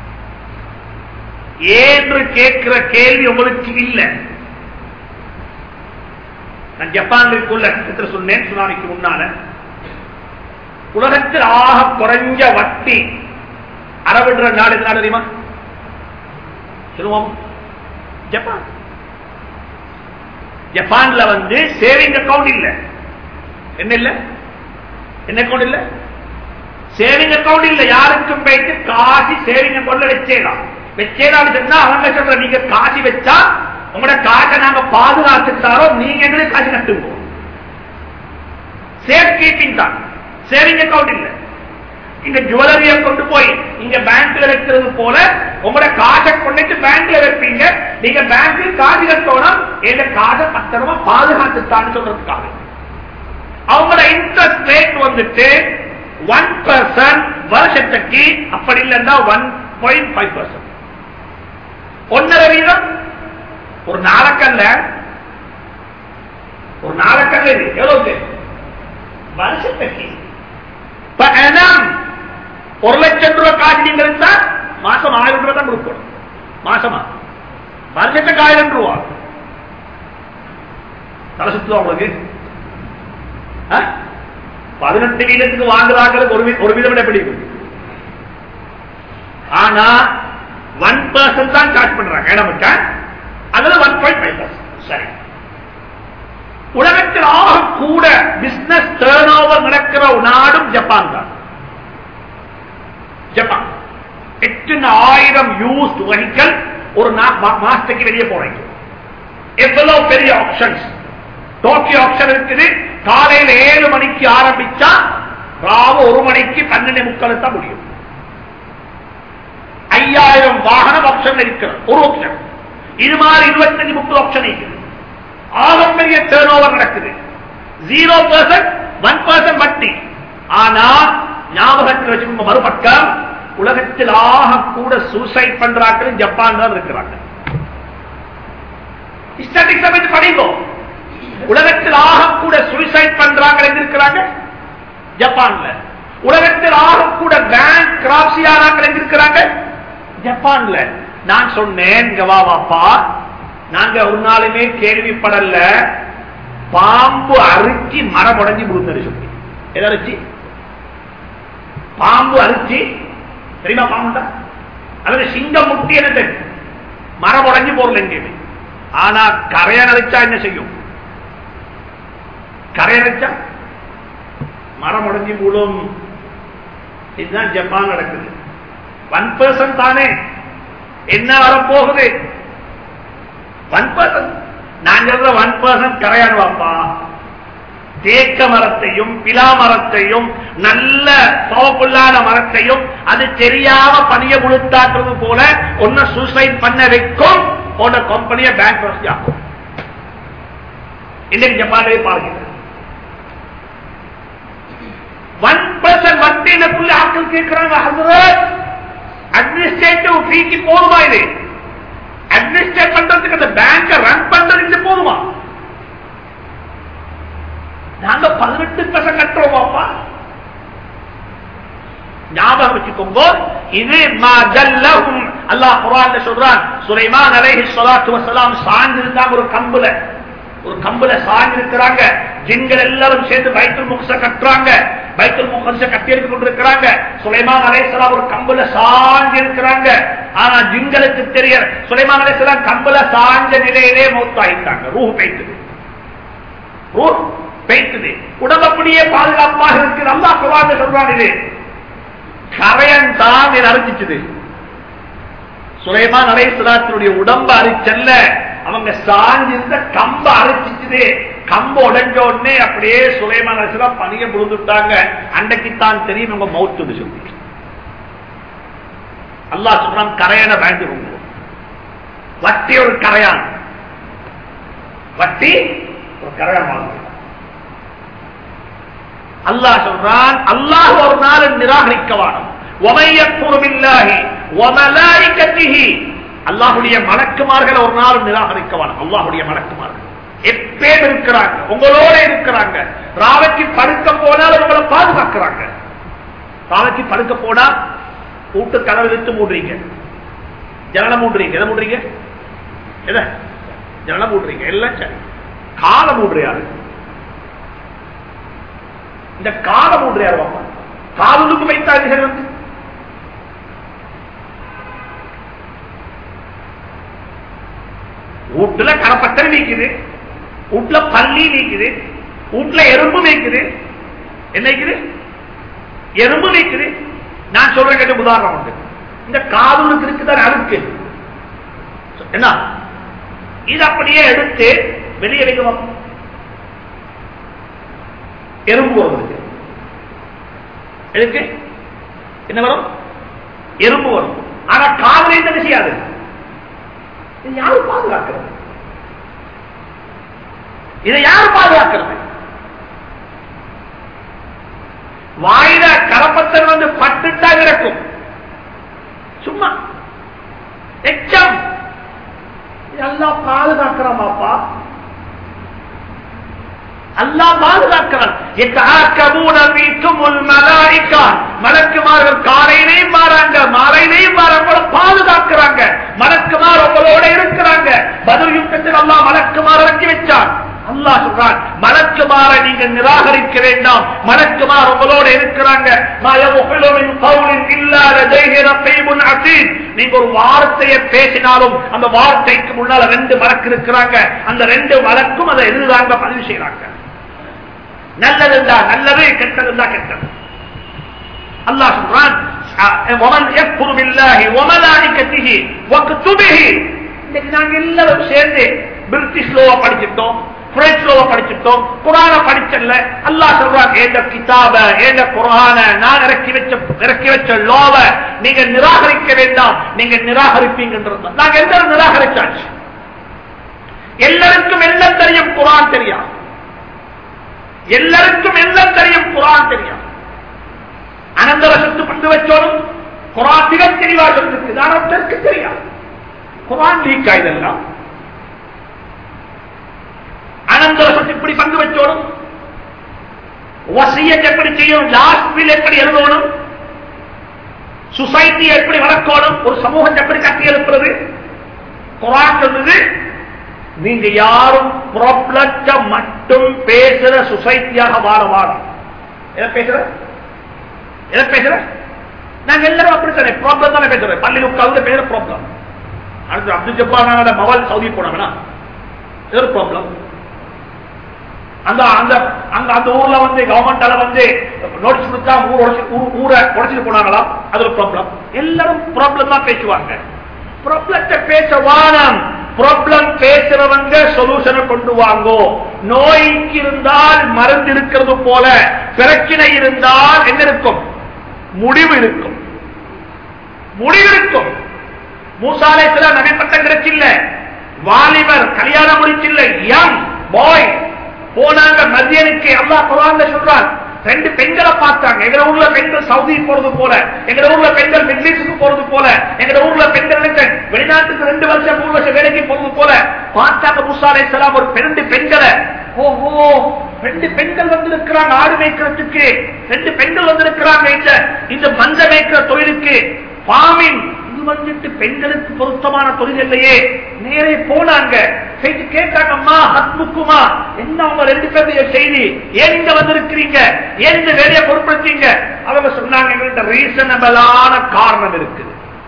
என்று கேட்கிற கேள்வி உங்களுக்கு இல்லை நான் ஜப்பானுக்குள்ள சொன்னேன் சுனாமிக்கு முன்னால உலகத்தில் ஆக குறைஞ்ச வட்டி அறவிடுற நாடு எது நாடு தெரியுமா சொல்லுவோம் ஜப்பான் ஜப்பான்ல வந்து சேவிங் அக்கவுண்ட் இல்ல என்ன இல்ல என்ன அக்கவுண்ட் இல்ல சேவிங் அக்கவுண்ட் இல்ல யாருக்கும் போயிட்டு காசி சேவிங் அக்கவுண்ட்ல வச்சேதான் வச்சேதான்னு சொன்னா அவங்க சொல்ற நீங்க காசி வச்சா உங்களோட காசை நாங்க பாதுகாத்துட்டாரோ நீங்க எங்களுக்கு காசு கட்டுங்க சேஃப் கீப்பிங் தான் சேவிங் அக்கவுண்ட் இல்ல இங்க ஜுவல்லரிய கொண்டு போய் இங்க பேங்க்ல வைக்கிறது போல உங்களோட காசை கொண்டுட்டு பேங்க்ல வைப்பீங்க நீங்க பேங்க்ல காசு கட்டணும் எங்க காசை பத்திரமா பாதுகாத்துத்தான்னு சொல்றதுக்காக அவங்களோட இன்ட்ரெஸ்ட் ரேட் வந்துட்டு ஒன் பர்சன்ட் வருஷத்துக்கு அப்படி இல்லைன்னா ஒன் பாயிண்ட் ஃபைவ் பர்சன்ட் ஒன்னரை வீதம் ஒரு நாளக்கல்ல ஒரு நாளக்கல்ல இது எவ்வளவு வருஷத்துக்கு பணம் ஒரு லட்சம் ரூபாய் காசு நீங்க இருந்தா மாசம் ஆயிரம் ரூபாய் தான் கொடுக்கணும் மாசமா வருஷத்துக்கு ஆயிரம் ரூபா தலை சுத்துவா உங்களுக்கு ஆ? பதினெட்டு வீதத்துக்கு வாங்குறாங்களுக்கு ஒரு வீ- ஒரு வீதம் எப்படி இருக்கும் ஆனா ஒன் பர்சன்ட் தான் சார்ஜ் பண்றாங்க இடம் வச்சா அதுல ஒன் பாயிண்ட் ஃபைவ் பர்சன்ட் சரி உலகத்தில் ஆக கூட பிசினஸ் டேர்ன் ஓவர் நடக்கிற ஒரு நாடும் ஜப்பான் தான் ஜப்பான் எத்தனை ஆயிரம் யூஸ்ட் வெஹிக்கல் ஒரு நா- மா- மாசத்துக்கு வெளியே போறீங்க எவ்வளவு பெரிய ஆப்ஷன்ஸ் டோக்கியோ ஆப்ஷன் இருக்குது காலையில ஏழு மணிக்கு ஆரம்பிச்சா ராவு ஒரு மணிக்கு பன்னெண்டு முக்கால் தான் முடியும் ஐயாயிரம் வாகனம் ஆப்ஷன் இருக்கிறது ஒரு ஆப்ஷன் இது மாதிரி இருபத்தஞ்சு முப்பது ஆப்ஷன் இருக்குது ஆகப்பெரிய டேர்ன் ஓவர் நடக்குது ஜீரோ பர்சன்ட் ஒன் பர்சன்ட் வட்டி ஆனா ஞாபகத்தில் வச்சுக்கோங்க மறுபக்கம் உலகத்தில் ஆக கூட சூசைட் பண்றாக்கள் ஜப்பான் தான் இருக்கிறாங்க ஸ்டாட்டிக்ஸ் அமைத்து படிங்கோ உலகத்தில் ஆக கூட சூசைட் பண்றாங்க எங்க இருக்கிறாங்க ஜப்பான்ல உலகத்தில் ஆக கூட பேங்க் கிராப்சி ஆனாங்க எங்க இருக்கிறாங்க ஜப்பான்ல நான் சொன்னேன் இங்க வா வாப்பா நாங்க ஒரு நாளுமே கேள்விப்படல பாம்பு அரிச்சி மரம் உடஞ்சி விழுந்தது சொல்லி எதை அரிச்சி பாம்பு அரிச்சி தெரியுமா பாம்புண்டா அல்லது சிங்கம் முட்டி என்ன மரம் உடஞ்சி போறல எங்கேயுமே ஆனா கரையான் அரிச்சா என்ன செய்யும் கரையான் அரிச்சா மரம் உடஞ்சி விழும் இதுதான் ஜப்பான் நடக்குது ஒன் பர்சன்ட் தானே என்ன வரப்போகுது ஒன் பர்சன்ட் நான் சொல்ற ஒன் பர்சன்ட் கரையாடுவாப்பா தேக்க மரத்தையும் பிலா மரத்தையும் நல்ல பவர்ஃபுல்லான மரத்தையும் அது தெரியாம பணிய முழுத்தாக்குறது போல ஒன்ன சூசைட் பண்ண வைக்கும் உன்ன கம்பெனியை பேங்க் ஆக்கும் இன்னைக்கு ஜப்பானே பாருங்க ஒன் பர்சன்ட் வட்டினக்குள்ள ஆட்கள் கேட்கிறாங்க ஹசரத் அட்மினிஸ்ட்ரேட்டிவ் ஃபீக்கு போதுமா இது அட்மினிஸ்ட்ரேட் பண்றதுக்கு அந்த பேங்க ரன் பண்றதுக்கு இது போதுமா நாங்க பதினெட்டு பைசா கட்டுறோம் பாப்பா ஞாபகம் வச்சுக்கோங்க இது மஜல்லஹும் அல்லாஹ் குர்ஆன்ல சொல்றான் சுலைமான் அலைஹி ஸலாத்து வஸலாம் சாஞ்சிருந்தாங்க ஒரு கம்புல ஒரு கம்புல சாஞ்சிருக்கிறாங்க ஜின்கள் எல்லாரும் சேர்ந்து பைத்துல் முக்ஸ கட்டுறாங்க பைத்துல் முக்ஸ கட்டி எடுத்து கொண்டிருக்கிறாங்க சுலைமான் அலைஹிஸ்ஸலாம் ஒரு கம்புல சாஞ்சி இருக்கிறாங்க ஆனா ஜின்களுக்கு தெரிய சுலைமான் அலைஹிஸ்ஸலாம் கம்புல சாஞ்ச நிலையிலே மௌத்தாயிட்டாங்க ரூஹ் பேய்த்தது ரூஹ் பேய்த்தது உடம்பு அப்படியே பாதுகாப்பாக இருக்குது அல்லாஹ் குர்ஆன்ல சொல்றான் இது கரையன் தான் இதை அரிச்சிச்சுது சுலைமான் அலைஹிஸ்ஸலாத்தினுடைய உடம்ப அரிச்சல்ல அவங்க சாஞ்சிருந்த கம்ப அரைச்சிச்சுது கம்ப உடைஞ்ச உடனே அப்படியே சுலைமான் அலிஸ்லாம் பணிய விழுந்துட்டாங்க அன்னைக்கு தான் தெரியும் உங்க மௌத்து சொல்லி அல்லாஹ் சொல்றான் கரையான பயந்துருங்க வட்டி ஒரு கரையான் வட்டி ஒரு கரையான் வாழ்க்கை அல்லாஹ் சொல்றான் அல்லாஹ் ஒரு நாள் நிராகரிக்கவானும் அல்லாஹுடைய மலக்குமார்கள் ஒரு நாள் நிராகரிக்கவான் அல்லாஹுடைய மலக்குமார்கள் எப்பேம் இருக்கிறாங்க உங்களோட இருக்கிறாங்க ராவைக்கு படுக்க போனால் உங்களை பாதுகாக்கிறாங்க ராவைக்கு படுக்க போனா கூட்டு கதவு விட்டு மூடுறீங்க ஜனலம் மூடுறீங்க எதை மூடுறீங்க எதை ஜனலம் மூடுறீங்க எல்லாம் சரி காலை மூடுறியாரு இந்த காலை மூடுறியாரு பாப்பா காலுக்கு வைத்தார்கள் வந்து வீட்டுல கரப்பத்தரை நீக்குது வீட்டுல பள்ளி நீக்குது வீட்டுல எறும்பு நீக்குது என்ன நீக்குது எறும்பு நீக்குது நான் சொல்ற கேட்ட உதாரணம் உண்டு இந்த காதலுக்கு இருக்குதான் அழுக்கு என்ன இது அப்படியே எடுத்து வெளியே வைக்க எறும்பு வருவதுக்கு எதுக்கு என்ன வரும் எறும்பு வரும் ஆனா காதலை என்ன செய்யாது இது யாரு பாதுகாக்கிறது இதை யார் பாதுகாக்கிறது வாயில கலப்பத்தன் வந்து பட்டுட்டா கிடக்கும் சும்மா எச்சம் அல்லாஹ் பாதுகாக்கிறாமாப்பா அல்லாஹ் பாதுகாக்கிறான் يتعاقبون فيكم الملائكه மலக்குமார்கள் காலையிலையும் மாறாங்க மாலையிலையும் மாறாங்க பாதுகாக்கிறாங்க மலக்குமார் உங்களோட இருக்கிறாங்க பதில் யுத்தத்தில் அல்லாஹ் மலக்குமார் இறக்கி வச்சான் அல்லாஹ் சொல்றான் மலக்குமாரை நீங்க நிராகரிக்க வேண்டாம் மலக்குமார் உங்களோட இருக்கிறாங்க மா யகுலு மின் கௌலின் இல்லா லதைஹி ரகீபுன் அதீத் நீங்க ஒரு வார்த்தையை பேசினாலும் அந்த வார்த்தைக்கு முன்னால ரெண்டு மலக்கு இருக்கிறாங்க அந்த ரெண்டு மலக்கும் அதை எழுதுறாங்க பதிவு செய்யறாங்க நல்லது தான் நல்லது கெட்டது தான் கெட்டது அல்லாஹ் சொல்றான் ومن يكفر بالله وملائكته وكتبه இன்னைக்கு நாங்க எல்லாரும் சேர்ந்து பிரிட்டிஷ் லோவ படிச்சிட்டோம் பிரெஞ்சு லோவ படிச்சிட்டோம் குரான படிச்சல அல்லாஹ் சொல்றான் ஏண்ட கிதாப ஏண்ட குரான நான் இறக்கி வச்ச இறக்கி வச்ச லோவ நீங்க நிராகரிக்க வேண்டாம் நீங்க நிராகரிப்பீங்கன்றது நாங்க எல்லாரும் நிராகரிச்சாச்சு எல்லாருக்கும் எல்லாம் தெரியும் குரான் தெரியும் எல்லாருக்கும் எல்லாம் தெரியும் குரான் தெரியும் அனந்தர சொத்து பண்டு வச்சோடும் குரான் மிக தெளிவாக சொல்லிருக்கு தானத்திற்கு தெரியாது குரான் லீக் ஆயுதெல்லாம் அனந்தர சொத்து இப்படி பங்கு வச்சோடும் வசியத் எப்படி செய்யும் லாஸ்ட் வில் எப்படி எழுதணும் சொசைட்டி எப்படி வளர்க்கணும் ஒரு சமூகம் எப்படி கட்டி எழுப்புறது குரான் சொல்லுது நீங்க யாரும் ப்ராப்ளத்தை மட்டும் பேசுற சொசைட்டியாக வாழ வாழும் எதை பேசுற எதை பேசுற நாங்க எல்லாரும் அப்படித்தானே ப்ராப்ளம் தானே பேசுறோம் பள்ளி உட்கார்ந்து பேசுற ப்ராப்ளம் அடுத்து அப்துல் ஜப்பானோட மவால் சவுதி போனாங்கன்னா இது ஒரு ப்ராப்ளம் அந்த அந்த அங்க அந்த ஊர்ல வந்து கவர்மெண்டால வந்து நோட்டீஸ் கொடுத்தா ஊர் உடைச்சு ஊர் ஊரை உடைச்சிட்டு போனாங்களா அது ஒரு ப்ராப்ளம் எல்லாரும் ப்ராப்ளம் தான் பேசுவாங்க ப்ராப்ளத்தை பேச வானம் ப்ராப்ளம் பேசுறவங்க சொல்யூஷனை கொண்டு வாங்கோ நோய்க்கு இருந்தால் மருந்து இருக்கிறது போல பிரச்சனை இருந்தால் என்ன இருக்கும் முடிவு இருக்கும் முடிவு இருக்கும் மூசாலேஸ்வர நகைப்பட்டம் கிடைச்சில்ல வாலிபர் கல்யாணம் முடிச்சில்ல யங் பாய் போனாங்க மத்தியனுக்கு அல்லா குரான் சொல்றான் ரெண்டு பெண்களை பார்த்தாங்க எங்க ஊர்ல பெண்கள் சவுதி போறது போல எங்க ஊர்ல பெண்கள் மிட்லீஸ்க்கு போறது போல எங்க ஊர்ல பெண்கள் வெளிநாட்டுக்கு ரெண்டு வருஷம் மூணு வருஷம் வேலைக்கு போறது போல பார்த்தாங்க முசாலை சலாம் ஒரு ரெண்டு பெண்களை ஓஹோ ரெண்டு பெண்கள் வந்திருக்கிறாங்க ஆடு மேய்க்கிறதுக்கு ரெண்டு பெண்கள் வந்திருக்கிறாங்க இந்த இந்த மஞ்ச மேய்க்கிற தொழிலுக்கு ஃபார்மிங் இது வந்துட்டு பெண்களுக்கு பொருத்தமான தொழில் இல்லையே நேரே போனாங்க செய்து கேட்டாங்கம்மா ஹத்முக்குமா என்ன அவங்க ரெண்டு பேருடைய செய்தி ஏன் இங்க வந்திருக்கிறீங்க ஏன் இந்த வேலையை பொருட்படுத்தீங்க அவங்க சொன்னாங்க எங்கள்கிட்ட ரீசனபிளான காரணம் இருக்குது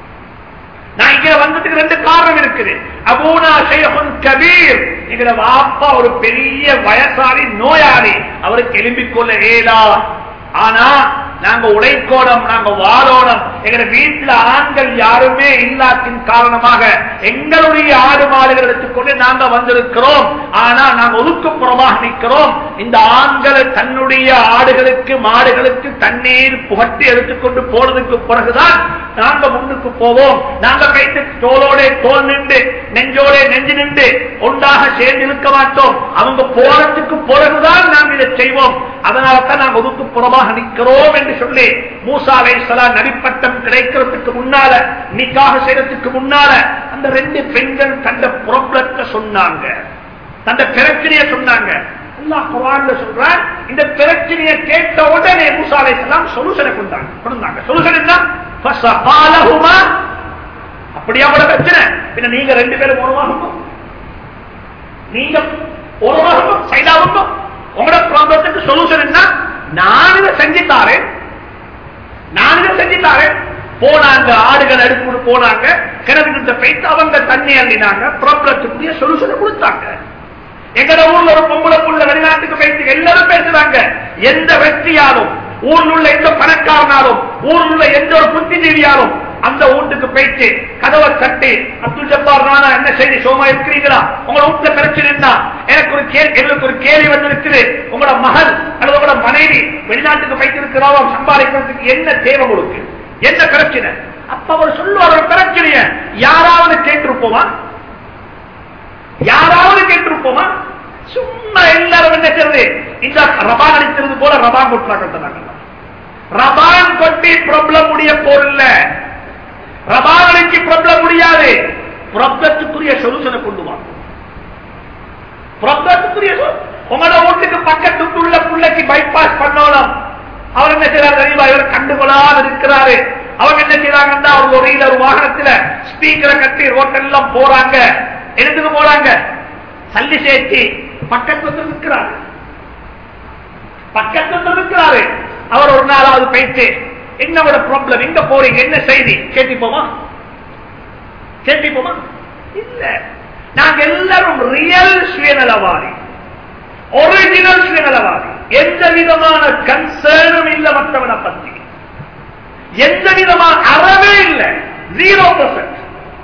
நான் இங்க வந்ததுக்கு ரெண்டு காரணம் இருக்குது அபூனா ஷேஹுன் கபீர் எங்களோட வாப்பா ஒரு பெரிய வயசாளி நோயாளி அவருக்கு எலும்பிக் கொள்ள ஏலா ஆனா நாங்க உழைக்கோடம் நாங்க வாழோடம் எங்க வீட்டுல ஆண்கள் யாருமே இல்லாத்தின் காரணமாக எங்களுடைய ஆடு மாடுகள் எடுத்துக்கொண்டு நாங்க வந்திருக்கிறோம் ஆனா நாங்க ஒதுக்குப்புறமாக நிற்கிறோம் இந்த ஆண்கள் தன்னுடைய ஆடுகளுக்கு மாடுகளுக்கு தண்ணீர் புகட்டி எடுத்துக்கொண்டு போனதுக்கு பிறகுதான் நாங்க முன்னுக்கு போவோம் நாங்க கைத்து தோளோட தோல் நின்று நெஞ்சோட நெஞ்சு நின்று ஒன்றாக சேர்ந்து இருக்க மாட்டோம் அவங்க போறதுக்கு பிறகுதான் நாம் இதை செய்வோம் அதனால தான் நாங்கள் ஒதுக்கு புறமாக நிற்கிறோம் என்று சொல்லி மூசா அலைசலா நடிப்பட்டம் கிடைக்கிறதுக்கு முன்னால நிக்காக செய்யறதுக்கு முன்னால அந்த ரெண்டு பெண்கள் தந்த ப்ராப்ளத்தை சொன்னாங்க தந்த பிரச்சனைய சொன்னாங்க அல்லாஹ் குரான்ல சொல்றான் இந்த பிரச்சனையை கேட்ட உடனே மூசா அலைசலாம் சொல்யூஷனை கொண்டாங்க கொண்டாங்க சொல்யூஷன் என்ன ஃபஸகாலஹுமா அப்படியா கூட பிரச்சனை பின்ன நீங்க ரெண்டு பேரும் உருவாகுங்க நீங்க உருவாகுங்க சைடாகுங்க உங்களோட ப்ராப்ளத்துக்கு சொல்யூஷன் என்ன நான் இதை செஞ்சு தாரேன் நான் இதை செஞ்சு தாரேன் போனாங்க ஆடுகள் எடுத்து போனாங்க கிணறுகிட்ட போயிட்டு அவங்க தண்ணி அள்ளினாங்க ப்ராப்ளத்துக்குரிய சொல்யூஷனை கொடுத்தாங்க எங்கட ஊர்ல ஒரு பொம்பளை புள்ள வெளிநாட்டுக்கு போயிட்டு எல்லாரும் பேசுறாங்க எந்த வெற்றியாலும் ஊர்ல உள்ள எந்த பணக்காரனாலும் ஊர்ல உள்ள எந்த ஒரு புத்திஜீவியாலும் அந்த வீட்டுக்கு போயிட்டு கதவை தட்டி அப்துல் ஜப்பார் நானா என்ன செய்தி சோமா இருக்கிறீங்களா உங்களோட வீட்டுல பிரச்சனை என்ன எனக்கு ஒரு கேள்வி எங்களுக்கு ஒரு கேள்வி வந்து இருக்குது உங்களோட மகள் அல்லது உங்களோட மனைவி வெளிநாட்டுக்கு போயிட்டு இருக்கிறாவோ சம்பாதிக்கிறதுக்கு என்ன தேவை உங்களுக்கு என்ன பிரச்சனை அப்ப அவர் சொல்லுவார் ஒரு பிரச்சனைய யாராவது கேட்டிருப்போமா யாராவது கேட்டிருப்போமா சும்மா எல்லாரும் என்ன செய்யறது இந்த ரபான் அடிக்கிறது போல ரபான் கொட்டா கட்டுறாங்க ரபான் கொட்டி ப்ராப்ளம் முடிய போறல ரபான் அடிச்சு ப்ராப்ளம் முடியாது ப்ராப்ளத்துக்குரிய சொல்யூஷனை கொண்டு வாங்க ப்ராப்ளத்துக்குரிய உங்களோட வீட்டுக்கு பக்கத்து உள்ள பிள்ளைக்கு பைபாஸ் பண்ணணும் அவர் என்ன செய்யறாரு தெரியுமா இவர் கண்டுகொள்ளாம இருக்கிறாரு அவங்க என்ன செய்யறாங்கன்னா ஒரு லொரியில ஒரு வாகனத்துல ஸ்பீக்கரை கட்டி ரோட்டெல்லாம் போறாங்க எடுத்துட்டு போறாங்க சல்லி சேர்த்து பக்கத்துல இருக்கிறாரு பக்கத்துல இருக்கிறாரு அவர் ஒரு நாளாவது போயிட்டு என்னோட ப்ராப்ளம் எங்க போறீங்க என்ன செய்தி கேட்டிப்போமா கேட்டிப்போமா இல்ல நாங்க எல்லாரும் ரியல் சுயநலவாதி ஒரிஜினல் சுயநலவாதி எந்த விதமான கன்சர்னும் இல்ல மற்றவனை பத்தி எந்த விதமான அறவே இல்லை ஜீரோ பர்சன்ட்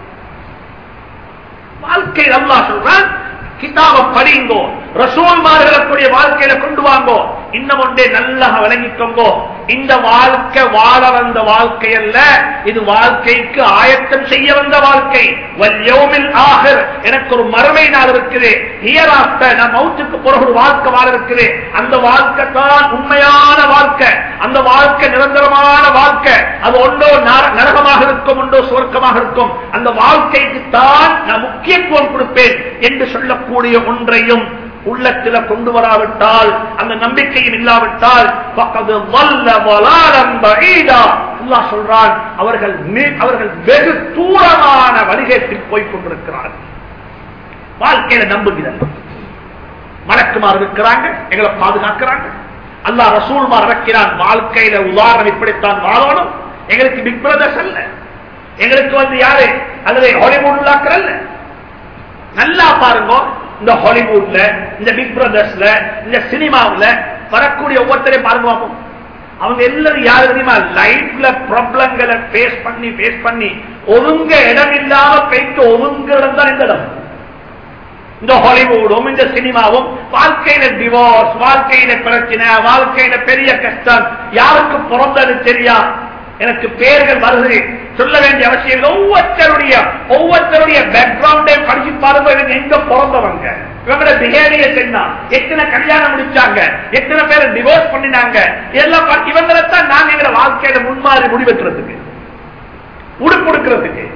வாழ்க்கை அல்லா சொல்றான் கிதாப படிங்கோ ரசூல்மார்களுடைய வாழ்க்கையில கொண்டு வாங்கோ இன்னும் ஒன்றே நல்லா விளங்கிக்கோங்கோ இந்த வாழ்க்கை வாழ வந்த வாழ்க்கை அல்ல இது வாழ்க்கைக்கு ஆயத்தம் செய்ய வந்த வாழ்க்கை வல்யோமில் ஆகர் எனக்கு ஒரு மறுமை நாள் இருக்குது ஹியர் ஆஃப்டர் நான் மவுத்துக்கு பிறகு ஒரு வாழ்க்கை வாழ இருக்குது அந்த வாழ்க்கை தான் உண்மையான வாழ்க்கை அந்த வாழ்க்கை நிரந்தரமான வாழ்க்கை அது ஒன்றோ நரகமாக இருக்கும் ஒன்றோ சுவர்க்கமாக இருக்கும் அந்த வாழ்க்கைக்கு தான் நான் முக்கியத்துவம் கொடுப்பேன் என்று சொல்லக்கூடிய ஒன்றையும் உள்ளத்தில கொண்டு வராவிட்டால் அந்த நம்பிக்கையும் இல்லாவிட்டால் பக்கது வல்ல வலாரம் சொல்றான் அவர்கள் அவர்கள் வெகு தூரமான வழிகேட்டில் போய் கொண்டிருக்கிறார்கள் வாழ்க்கையில நம்புகிறார் மலக்குமார் இருக்கிறாங்க எங்களை பாதுகாக்கிறாங்க அல்லா ரசூல்மார் இறக்கிறான் வாழ்க்கையில உதாரணம் இப்படித்தான் வாழணும் எங்களுக்கு பிக் பிரதர்ஸ் அல்ல எங்களுக்கு வந்து யாரு அல்லது ஹாலிவுட் உள்ளாக்கிறல்ல நல்லா பாருங்க இந்த ஹாலிவுட்ல இந்த பிக் பிரதர்ஸ்ல இந்த சினிமாவுல வரக்கூடிய ஒவ்வொருத்தரையும் பாருங்க பார்ப்போம் அவங்க எல்லாரும் யாரு தெரியுமா லைஃப்ல ப்ராப்ளங்களை பேஸ் பண்ணி பேஸ் பண்ணி ஒழுங்க இடம் இல்லாம போயிட்டு ஒழுங்கு இடம் தான் இந்த இடம் இந்த ஹாலிவுடும் இந்த சினிமாவும் வாழ்க்கையில டிவோர்ஸ் வாழ்க்கையில பிரச்சனை வாழ்க்கையில பெரிய கஷ்டம் யாருக்கு பிறந்தது தெரியா எனக்கு பேர்கள் வருது சொல்ல வேண்டிய அவசியம் இல்லை ஒவ்வொருத்தருடைய ஒவ்வொருத்தருடைய பேக்ரவுண்டை படிச்சு பாருங்க இவங்க எங்க பிறந்தவங்க இவங்களோட பிஹேவியர் என்ன எத்தனை கல்யாணம் முடிச்சாங்க எத்தனை பேர் டிவோர்ஸ் பண்ணினாங்க எல்லாம் இவங்களை தான் நாங்க எங்க வாழ்க்கையில முன்மாறி முடிவெட்டுறதுக்கு உடுப்புடுக்கிறதுக்கு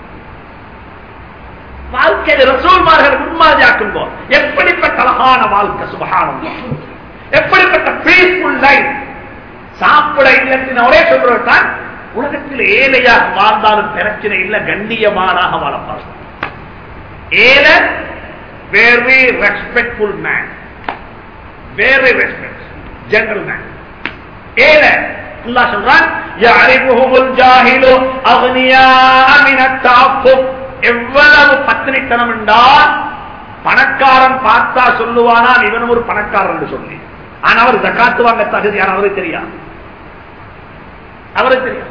வாழ்க்கையில ரசூல்மார்கள் முன்மாதிரி ஆக்குங்கோ எப்படிப்பட்ட அழகான வாழ்க்கை சுபகானம் எப்படிப்பட்ட பீஸ்ஃபுல் லைஃப் சாப்பிட இல்லத்தின ஒரே சொல்றதான் உலகத்தில் ஏழையாக வாழ்ந்தாலும் பிரச்சனை இல்ல கண்ணியமானாக வாழப்பார் ஏழை very respectful man very respect general man ஏழை அல்லாஹ் சொல்றான் யாரிபுஹுல் ஜாஹிலு அக்னியா மின தஅஃபுப் எவ்வளவு பத்தினித்தனம் என்றால் பணக்காரன் பார்த்தா சொல்லுவானா இவனும் ஒரு பணக்காரன் என்று சொல்லி ஆனா அவர் ஜக்காத்து வாங்க தகுதியான அவருக்கு தெரியாது அவருக்கு தெரியும்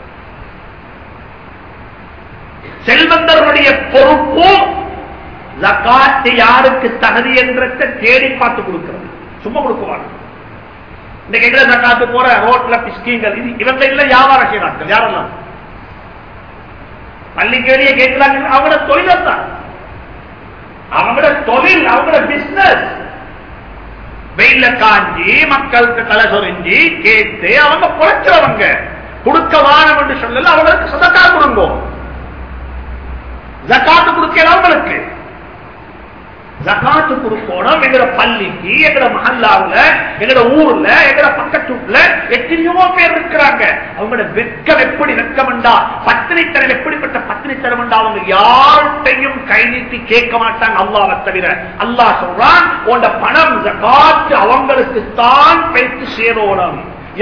செல்வந்தர்களுடைய பொறுப்பு ஜக்காத்து யாருக்கு தகுதி என்றதை தேடி பார்த்து கொடுக்கிறது சும்மா கொடுக்குவாங்க இந்த எங்களை ஜக்காத்து போற ரோட்ல பிஸ்கிங்கள் இது இவங்க இல்ல வியாபாரம் செய்யறாங்க யாரெல்லாம் பள்ளிக்கேடிய கேட்கிறாங்க அவங்களோட தொழில் தான் அவங்களோட தொழில் அவங்களோட பிசினஸ் வெயில காஞ்சி மக்களுக்கு தலை சொரிஞ்சி கேட்டு அவங்க குறைச்சவங்க கொடுக்க வானம் என்று சொல்லல அவங்களுக்கு சதக்கா கொடுங்கோ ஜக்காத்து கொடுக்கல அவங்களுக்கு ஜக்காத்து கொடுக்கணும் எங்கட பள்ளிக்கு எங்கட மஹல்லாவுல எங்கட ஊர்ல எங்கட பக்கத்தூர்ல எத்தனையோ பேர் இருக்கிறாங்க அவங்களோட வெக்கம் எப்படி வெக்கம்ண்டா பத்தினித்தனம் எப்படிப்பட்ட பத்தினித்தனம் அவங்க யார்கிட்டையும் கை நீட்டி கேட்க மாட்டாங்க அல்லாவை தவிர அல்லாஹ் சொல்றான் உண்ட பணம் ஜக்காத்து அவங்களுக்கு தான் பேச்சு சேரோணும்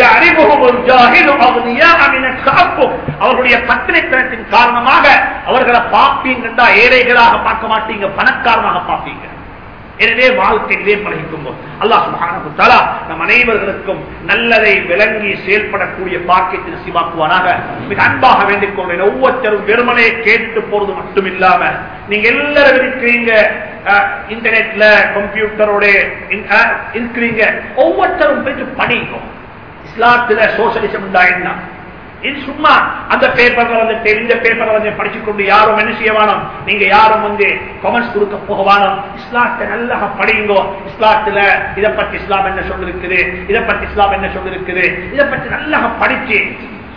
அவர்களுடைய பத்திரித்தனத்தின் காரணமாக அவர்களை பார்ப்பீங்கண்டா ஏழைகளாக பார்க்க மாட்டீங்க பணக்காரமாக பார்ப்பீங்க எனவே வாழ்க்கையிலே பழகிக்கும் அல்லாஹ் சுபானா நம் அனைவர்களுக்கும் நல்லதை விளங்கி செயல்படக்கூடிய பாக்கியத்தின் சிவாக்குவானாக மிக அன்பாக வேண்டிக் கொள்வேன் ஒவ்வொருத்தரும் வெறுமனே கேட்டு போறது மட்டும் இல்லாம நீங்க எல்லாரும் இருக்கிறீங்க இன்டர்நெட்ல கம்ப்யூட்டரோட இருக்கிறீங்க ஒவ்வொருத்தரும் போயிட்டு படிக்கும் இஸ்லாத்துல சோசியலிசம் உண்டா என்ன இது சும்மா அந்த பேப்பர்ல வந்து இந்த பேப்பர்ல வந்து படிச்சு கொண்டு யாரும் என்ன செய்ய வேணும் நீங்க யாரும் வந்து கமெண்ட்ஸ் கொடுக்க போக வேணும் இஸ்லாத்தை நல்லா படியுங்கோ இஸ்லாத்துல இதை பத்தி இஸ்லாம் என்ன சொல்லிருக்குது இதை பத்தி இஸ்லாம் என்ன சொல்லிருக்குது இதை பத்தி நல்லா படிச்சு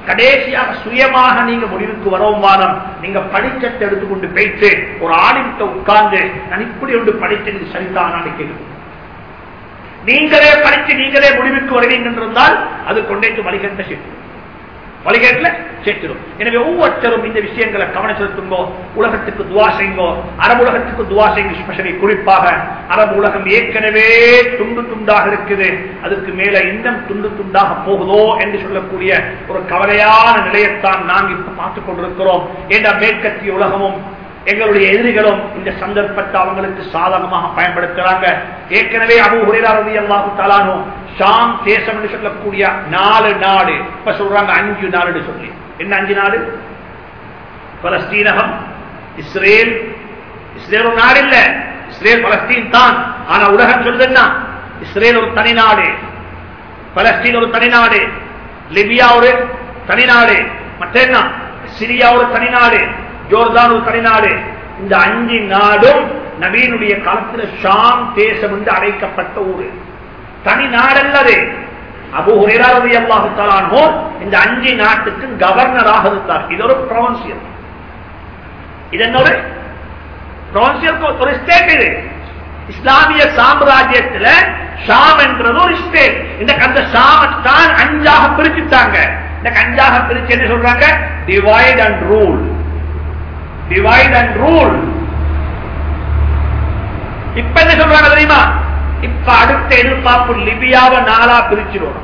கடைசியாக சுயமாக நீங்க முடிவுக்கு வரவும் வாரம் நீங்க படிச்சத்தை எடுத்துக்கொண்டு போயிட்டு ஒரு ஆடிட்ட உட்கார்ந்து நான் இப்படி ஒன்று படித்தது சரிதானான்னு கேட்கணும் நீங்களே படிச்சு நீங்களே முடிவுக்கு வருவீங்க என்றால் அது கொண்டேட்டு வழிகட்ட சேர்த்து வழிகேட்டில் சேர்த்திடும் எனவே ஒவ்வொருத்தரும் இந்த விஷயங்களை கவனம் செலுத்துங்கோ உலகத்துக்கு துவா செய்யுங்கோ அரபு உலகத்துக்கு துவா செய்யுங்க ஸ்பெஷலி குறிப்பாக அரபு உலகம் ஏற்கனவே துண்டு துண்டாக இருக்குது அதுக்கு மேல இன்னும் துண்டு துண்டாக போகுதோ என்று சொல்லக்கூடிய ஒரு கவலையான நிலையத்தான் நாங்கள் இப்ப பார்த்துக் கொண்டிருக்கிறோம் என்ற மேற்கத்திய உலகமும் எங்களுடைய எதிரிகளும் இந்த சந்தர்ப்பத்தை அவங்களுக்கு சாதகமாக பயன்படுத்துறாங்க ஏற்கனவே அபு ஹுரேரதி அல்லாஹு தலானோ ஷாம் தேசம் என்று சொல்லக்கூடிய நாலு நாடு இப்ப சொல்றாங்க அஞ்சு நாடு சொல்லி என்ன அஞ்சு நாடு பலஸ்தீனகம் இஸ்ரேல் இஸ்ரேல் ஒரு நாடு இல்ல இஸ்ரேல் பலஸ்தீன் தான் ஆனா உலகம் சொல்லுதுன்னா இஸ்ரேல் ஒரு தனி நாடு பலஸ்தீன் ஒரு தனி நாடு லிபியா ஒரு தனி நாடு மற்ற என்ன சிரியா ஒரு தனி நாடு ஜோர்தான் ஒரு தனி நாடு இந்த அஞ்சு நாடும் நவீனுடைய காலத்தில் ஷாம் தேசம் என்று அழைக்கப்பட்ட ஊரு தனி நாடல்லது அபு ஹுரேராரதி அல்லாஹு தலானோ இந்த அஞ்சு நாட்டுக்கு கவர்னராக இருந்தார் இது ஒரு ப்ரொவன்சியல் இது என்னோட ப்ரொவன்சியல் ஒரு ஸ்டேட் இது இஸ்லாமிய சாம்ராஜ்யத்தில் ஷாம் என்றது ஒரு ஸ்டேட் இந்த அந்த ஷாமத்தான் அஞ்சாக பிரிச்சுட்டாங்க இந்த அஞ்சாக பிரிச்சு என்ன சொல்றாங்க divide and rule divide and rule இப்ப என்ன சொல்றாங்க தெரியுமா இப்ப அடுத்த எதிர்பார்ப்பு லிபியாவை நாளா பிரிச்சிடணும்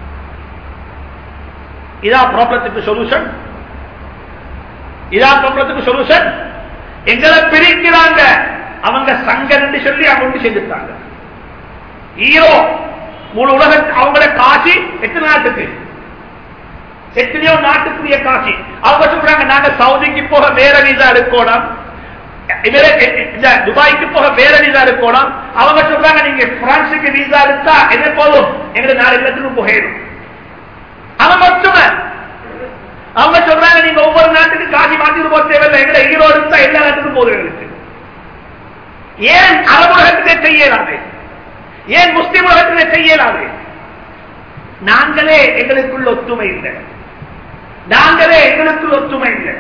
இதான் ப்ராப்ளத்துக்கு சொல்யூஷன் இதான் ப்ராப்ளத்துக்கு சொல்யூஷன் எங்களை பிரிக்கிறாங்க அவங்க சங்கன்னு சொல்லி அவங்க செஞ்சுட்டாங்க ஈரோ முழு உலக அவங்கள காசி எத்தனை நாட்டுக்கு எத்தனையோ நாட்டுக்குரிய காசி அவங்க சொல்றாங்க நாங்க சவுதிக்கு போக வேற வீசா எடுக்கணும் துபாய்க்கு போக வேற வீசா எடுக்கணும் அவங்க சொல்றாங்க நீங்க பிரான்சுக்கு வீசா எடுத்தா என்ன போதும் எங்க நாலு இடத்துக்கு போயிடும் அவன் மட்டுமே அவங்க சொல்றாங்க நீங்க ஒவ்வொரு நாட்டுக்கு காசி மாத்திட்டு போக தேவையில்லை எங்களை ஹீரோ எடுத்தா எல்லா நாட்டுக்கும் போதும் எங்களுக்கு ஏன் அரபு உலகத்திலே செய்யலாது ஏன் முஸ்லிம் உலகத்திலே செய்யலாது நாங்களே எங்களுக்குள்ள ஒத்துமை இல்லை நாங்களே எங்களுக்குள்ள ஒத்துமை இல்லை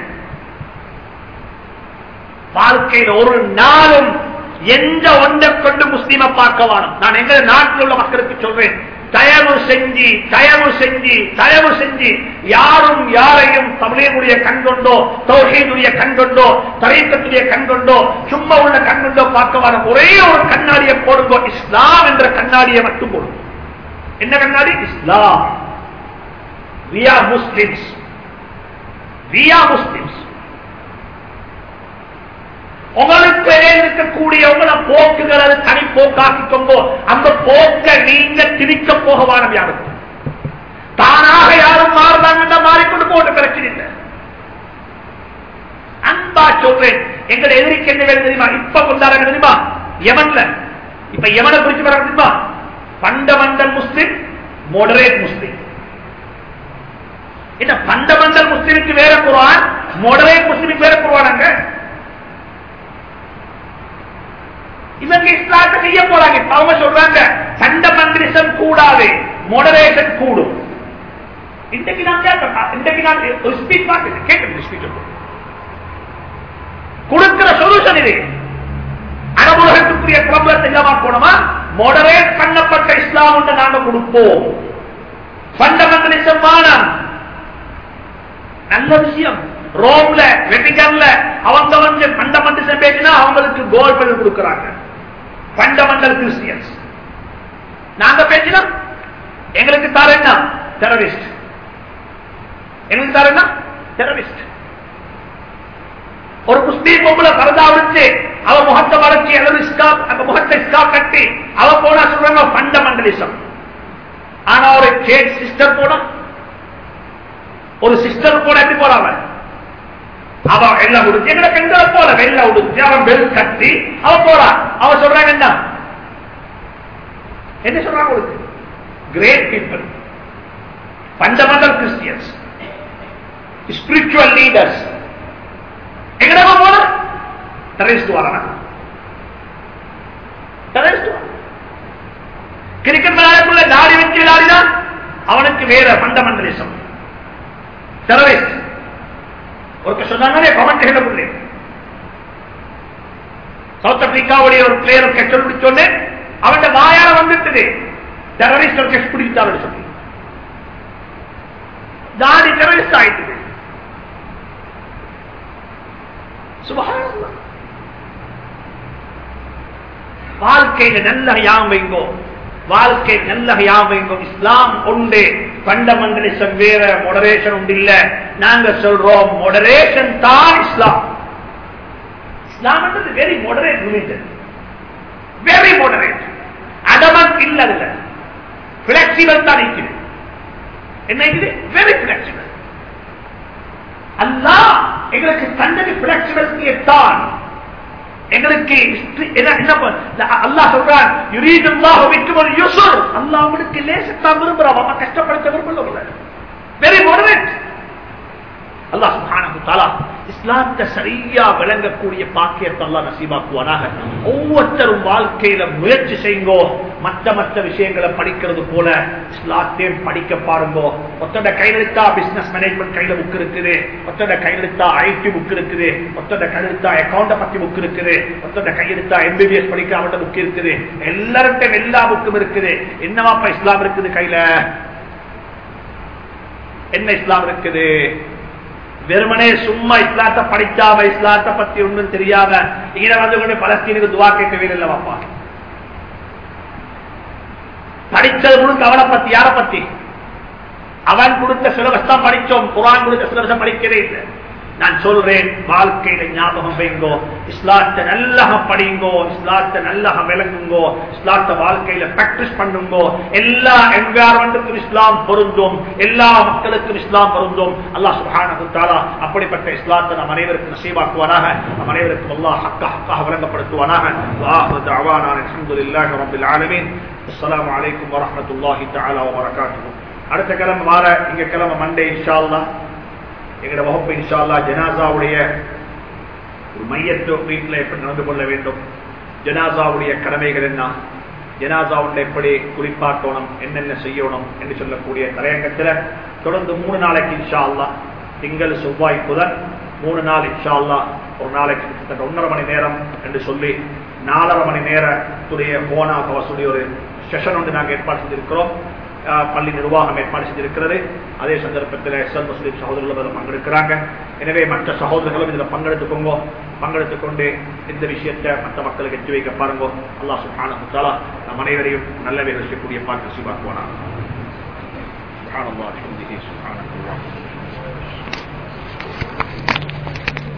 வாழ்க்கையில் ஒரு நாளும் எந்த ஒன்றை கொண்டு முஸ்லீமை பார்க்க வேணும் நான் எங்க நாட்டில் உள்ள மக்களுக்கு சொல்றேன் தயவு செஞ்சு தயவு செஞ்சு தயவு செஞ்சு யாரும் யாரையும் தமிழனுடைய கண் கொண்டோ தௌஹீதுடைய கண் கொண்டோ தரைக்கத்துடைய கண் கொண்டோ சும்மா உள்ள கண் கொண்டோ பார்க்க வர ஒரே ஒரு கண்ணாடியை போடுங்கோ இஸ்லாம் என்ற கண்ணாடியை மட்டும் போடுங்க என்ன கண்ணாடி இஸ்லாம் we are muslims we are muslims உங்களுக்கு இருக்கக்கூடிய உங்களை போக்குகள் அது தனி போக்காக்கிக்கொண்டோ அந்த போக்க நீங்க திரிக்க போக வாரம் யாருக்கு தானாக யாரும் மாறுதாங்க மாறிக்கொண்டு போட்டு பிரச்சனை இல்லை அன்பா சொல்றேன் எங்களை எதிரிக்கு என்ன வேணும் தெரியுமா இப்ப கொண்டாடுறாங்க தெரியுமா யமன்ல இப்ப யமனை குறிச்சு வர தெரியுமா பண்டமண்டல் முஸ்லிம் மோடரேட் முஸ்லிம் என்ன பண்டமண்டல் முஸ்லிமுக்கு வேற குருவான் மோடரேட் முஸ்லிமுக்கு வேற குருவானாங்க இவங்க இஸ்லாத்தை செய்ய போறாங்க இப்ப அவங்க சொல்றாங்க பண்டமண்டலிசம் கூடாது மோடரேஷன் கூடும் இன்றைக்கு நான் கேட்க இன்றைக்கு நான் ஒரு ஸ்பீச் பார்த்து கேட்க ஸ்பீச் கொடுக்கிற சொல்யூஷன் இது அரபுலகத்துக்குரிய ப்ராப்ளத்தை இல்லாம போனோமா மொடரேட் பண்ணப்பட்ட இஸ்லாம் ஒன்று நாங்க கொடுப்போம் பண்டமெண்டலிசம் மானம் நல்ல விஷயம் ரோம்ல வெட்டிகன்ல அவங்க வந்து பண்டமெண்டலிசம் பேசினா அவங்களுக்கு கோல்ட் மெடல் கொடுக்கறாங்க பண்டமெண்டல் கிறிஸ்டியன்ஸ் நாங்க பேசினா எங்களுக்கு தர என்ன டெரரிஸ்ட் எங்களுக்கு தர என்ன டெரரிஸ்ட் ஒரு முஸ்லீம் பொம்பளை பரதா விடுச்சு அவ முகத்தை வளர்ச்சி அல்லது ஸ்காப் அந்த முகத்தை ஸ்காப் கட்டி அவ போனா சொல்றாங்க பண்டமெண்டலிசம் ஆனா ஒரு சேட் சிஸ்டர் போனா ஒரு சிஸ்டர் போன எப்படி போறாங்க அவ எல்லாம் உடுச்சு எங்களை பெண்களை போல வெள்ள உடுச்சு அவன் பெல் கட்டி அவ போறா அவ சொல்றாங்க என்ன என்ன சொல்றாங்க உடுச்சு great people fundamental Christians spiritual leaders எங்கடா போல டெரரிஸ்ட் வரானா டெரரிஸ்ட் கிரிக்கெட் விளையாடக்குள்ள தாடி வச்சு விளையாடினா அவனுக்கு வேற ஃபண்டமெண்டலிசம் டெரரிஸ்ட் ஒருக்க சொன்னாங்க கமெண்ட் எழுத சவுத் ஆப்பிரிக்காவுடைய ஒரு பிளேயர் கெச்சல் பிடிச்சோன்னு அவன் வாயால வந்துட்டது டெரரிஸ்ட் ஒரு கெச் பிடிச்சாரு சொல்லி தாடி டெரரிஸ்ட் ஆயிட்டு சுபஹானல்லாஹ் வாழ்க்கையில நல்ல யாம் வைங்கோ வாழ்க்கை நல்ல யாம் வைங்கோ இஸ்லாம் உண்டு ஃபண்டமெண்டலிசம் வேற மொடரேஷன் உண்டு இல்ல நாங்க சொல்றோம் மொடரேஷன் தான் இஸ்லாம் இஸ்லாம் very moderate religion very moderate adamant இல்ல அதுல பிளெக்சிபிள் தான் இருக்குது என்ன இருக்குது வெரி பிளெக்சிபிள் அல்லாஹ் எங்களுக்கு தந்தது பிளெக்சிபிலிட்டியை தான் எங்களுக்கு அல்லாஹ் சொல்றான் யுரீதுல்லாஹு பிக்கும் யுஸ்ர் அல்லாஹ் உங்களுக்கு லேசத்தான் விரும்புறான் அவன் கஷ்டப்படுத்த விரும்பல வெரி மோடரேட் அல்லாஹ் சுப்ஹானஹு தஆலா இஸ்லாத்தை சரியா விளங்கக்கூடிய பாக்கியத்தை அல்லாஹ் நசீபாக்குவானாக ஒவ்வொருத்தரும் வாழ்க்கையில முயற்சி செய்யுங்கோ மற்ற மற்ற விஷயங்களை படிக்கிறது போல இஸ்லாத்தையும் படிக்க பாருங்கோ ஒத்தோட கையில் எடுத்தா பிசினஸ் மேனேஜ்மெண்ட் கையில புக் இருக்குது ஒத்தோட கையில் எடுத்தா ஐடி புக் இருக்குது ஒத்தோட கையில் எடுத்தா அக்கௌண்ட பத்தி புக் இருக்குது ஒத்தோட கையெழுத்தா எம்பிபிஎஸ் படிக்க அவன்கிட்ட புக் இருக்குது எல்லார்ட்டும் எல்லா புக்கும் இருக்குது என்னவாப்பா இஸ்லாம் இருக்குது கையில என்ன இஸ்லாம் இருக்குது வெறுமனே சும்மா இஸ்லாத்தை படிக்காம இஸ்லாத்தை பத்தி ஒண்ணும் தெரியாம இங்க வந்து கொண்டு பலஸ்தீனுக்கு துவா கேட்க வேலை வாப்பா படிச்சது முழுக்க அவனை பத்தி யார பத்தி அவன் கொடுத்த சிலபஸ் தான் படிச்சோம் குரான் கொடுத்த சிலபஸ் படிக்கவே இல்லை நான் சொல்றேன் வாழ்க்கையில ஞாபகம் வைங்கோ இஸ்லாத்தை நல்லா படிங்கோ இஸ்லாத்தை நல்லா விளங்குங்கோ இஸ்லாத்தை வாழ்க்கையில பிராக்டிஸ் பண்ணுங்கோ எல்லா என்வாரன்மெண்ட்டுக்கும் இஸ்லாம் பொருந்தும் எல்லா மக்களுக்கும் இஸ்லாம் பொருந்தும் அல்லாஹ் சுப்ஹானஹு தஆலா அப்படிப்பட்ட இஸ்லாத்தை நம் அனைவருக்கும் நசீபாக்குவானாக நம் அனைவருக்கும் அல்லாஹ் ஹக்க ஹக்காக விளங்கப்படுத்துவானாக வாஹு தஅவானா அல்ஹம்துலில்லாஹி ரப்பில் ஆலமீன் அஸ்ஸலாமு அலைக்கும் வரஹ்மத்துல்லாஹி தஆலா வபரகாத்துஹு அடுத்த கிழமை வார இங்க கிழமை மண்டே இன்ஷா அல்லாஹ் எங்களோட வகுப்பு இன்ஷால்லா ஜனாசாவுடைய ஒரு மையத்து வீட்டில் எப்படி நடந்து கொள்ள வேண்டும் ஜனாசாவுடைய கடமைகள் என்ன ஜனாசாவுடைய எப்படி குறிப்பாட்டணும் என்னென்ன செய்யணும் என்று சொல்லக்கூடிய தலையங்கத்தில் தொடர்ந்து மூணு நாளைக்கு இன்ஷா அல்லா திங்கள் செவ்வாய் புதன் மூணு நாள் இன்ஷா அல்லா ஒரு நாளைக்கு கிட்டத்தட்ட ஒன்றரை மணி நேரம் என்று சொல்லி நாலரை மணி நேரத்துடைய போனா கவசுடைய ஒரு செஷன் ஒன்று நாங்கள் ஏற்பாடு செஞ்சிருக்கிறோம் பள்ளி நிர்வாகம் ஏற்பாடு செஞ்சிருக்கிறது அதே சந்தர்ப்பத்தில் எஸ்எல் முஸ்லீம் சகோதரர்களும் அதில் பங்கெடுக்கிறாங்க எனவே மற்ற சகோதரர்களும் இதில் பங்கெடுத்துக்கோங்க பங்கெடுத்துக் கொண்டு இந்த விஷயத்தை மற்ற மக்களுக்கு எட்டி வைக்க பாருங்க அல்லா சுஹான முத்தாலா நம் அனைவரையும் நல்ல வேலை செய்யக்கூடிய பார்த்து சிவாக்குவானா சுஹானல்லாஹ் சுப்ஹானல்லாஹ்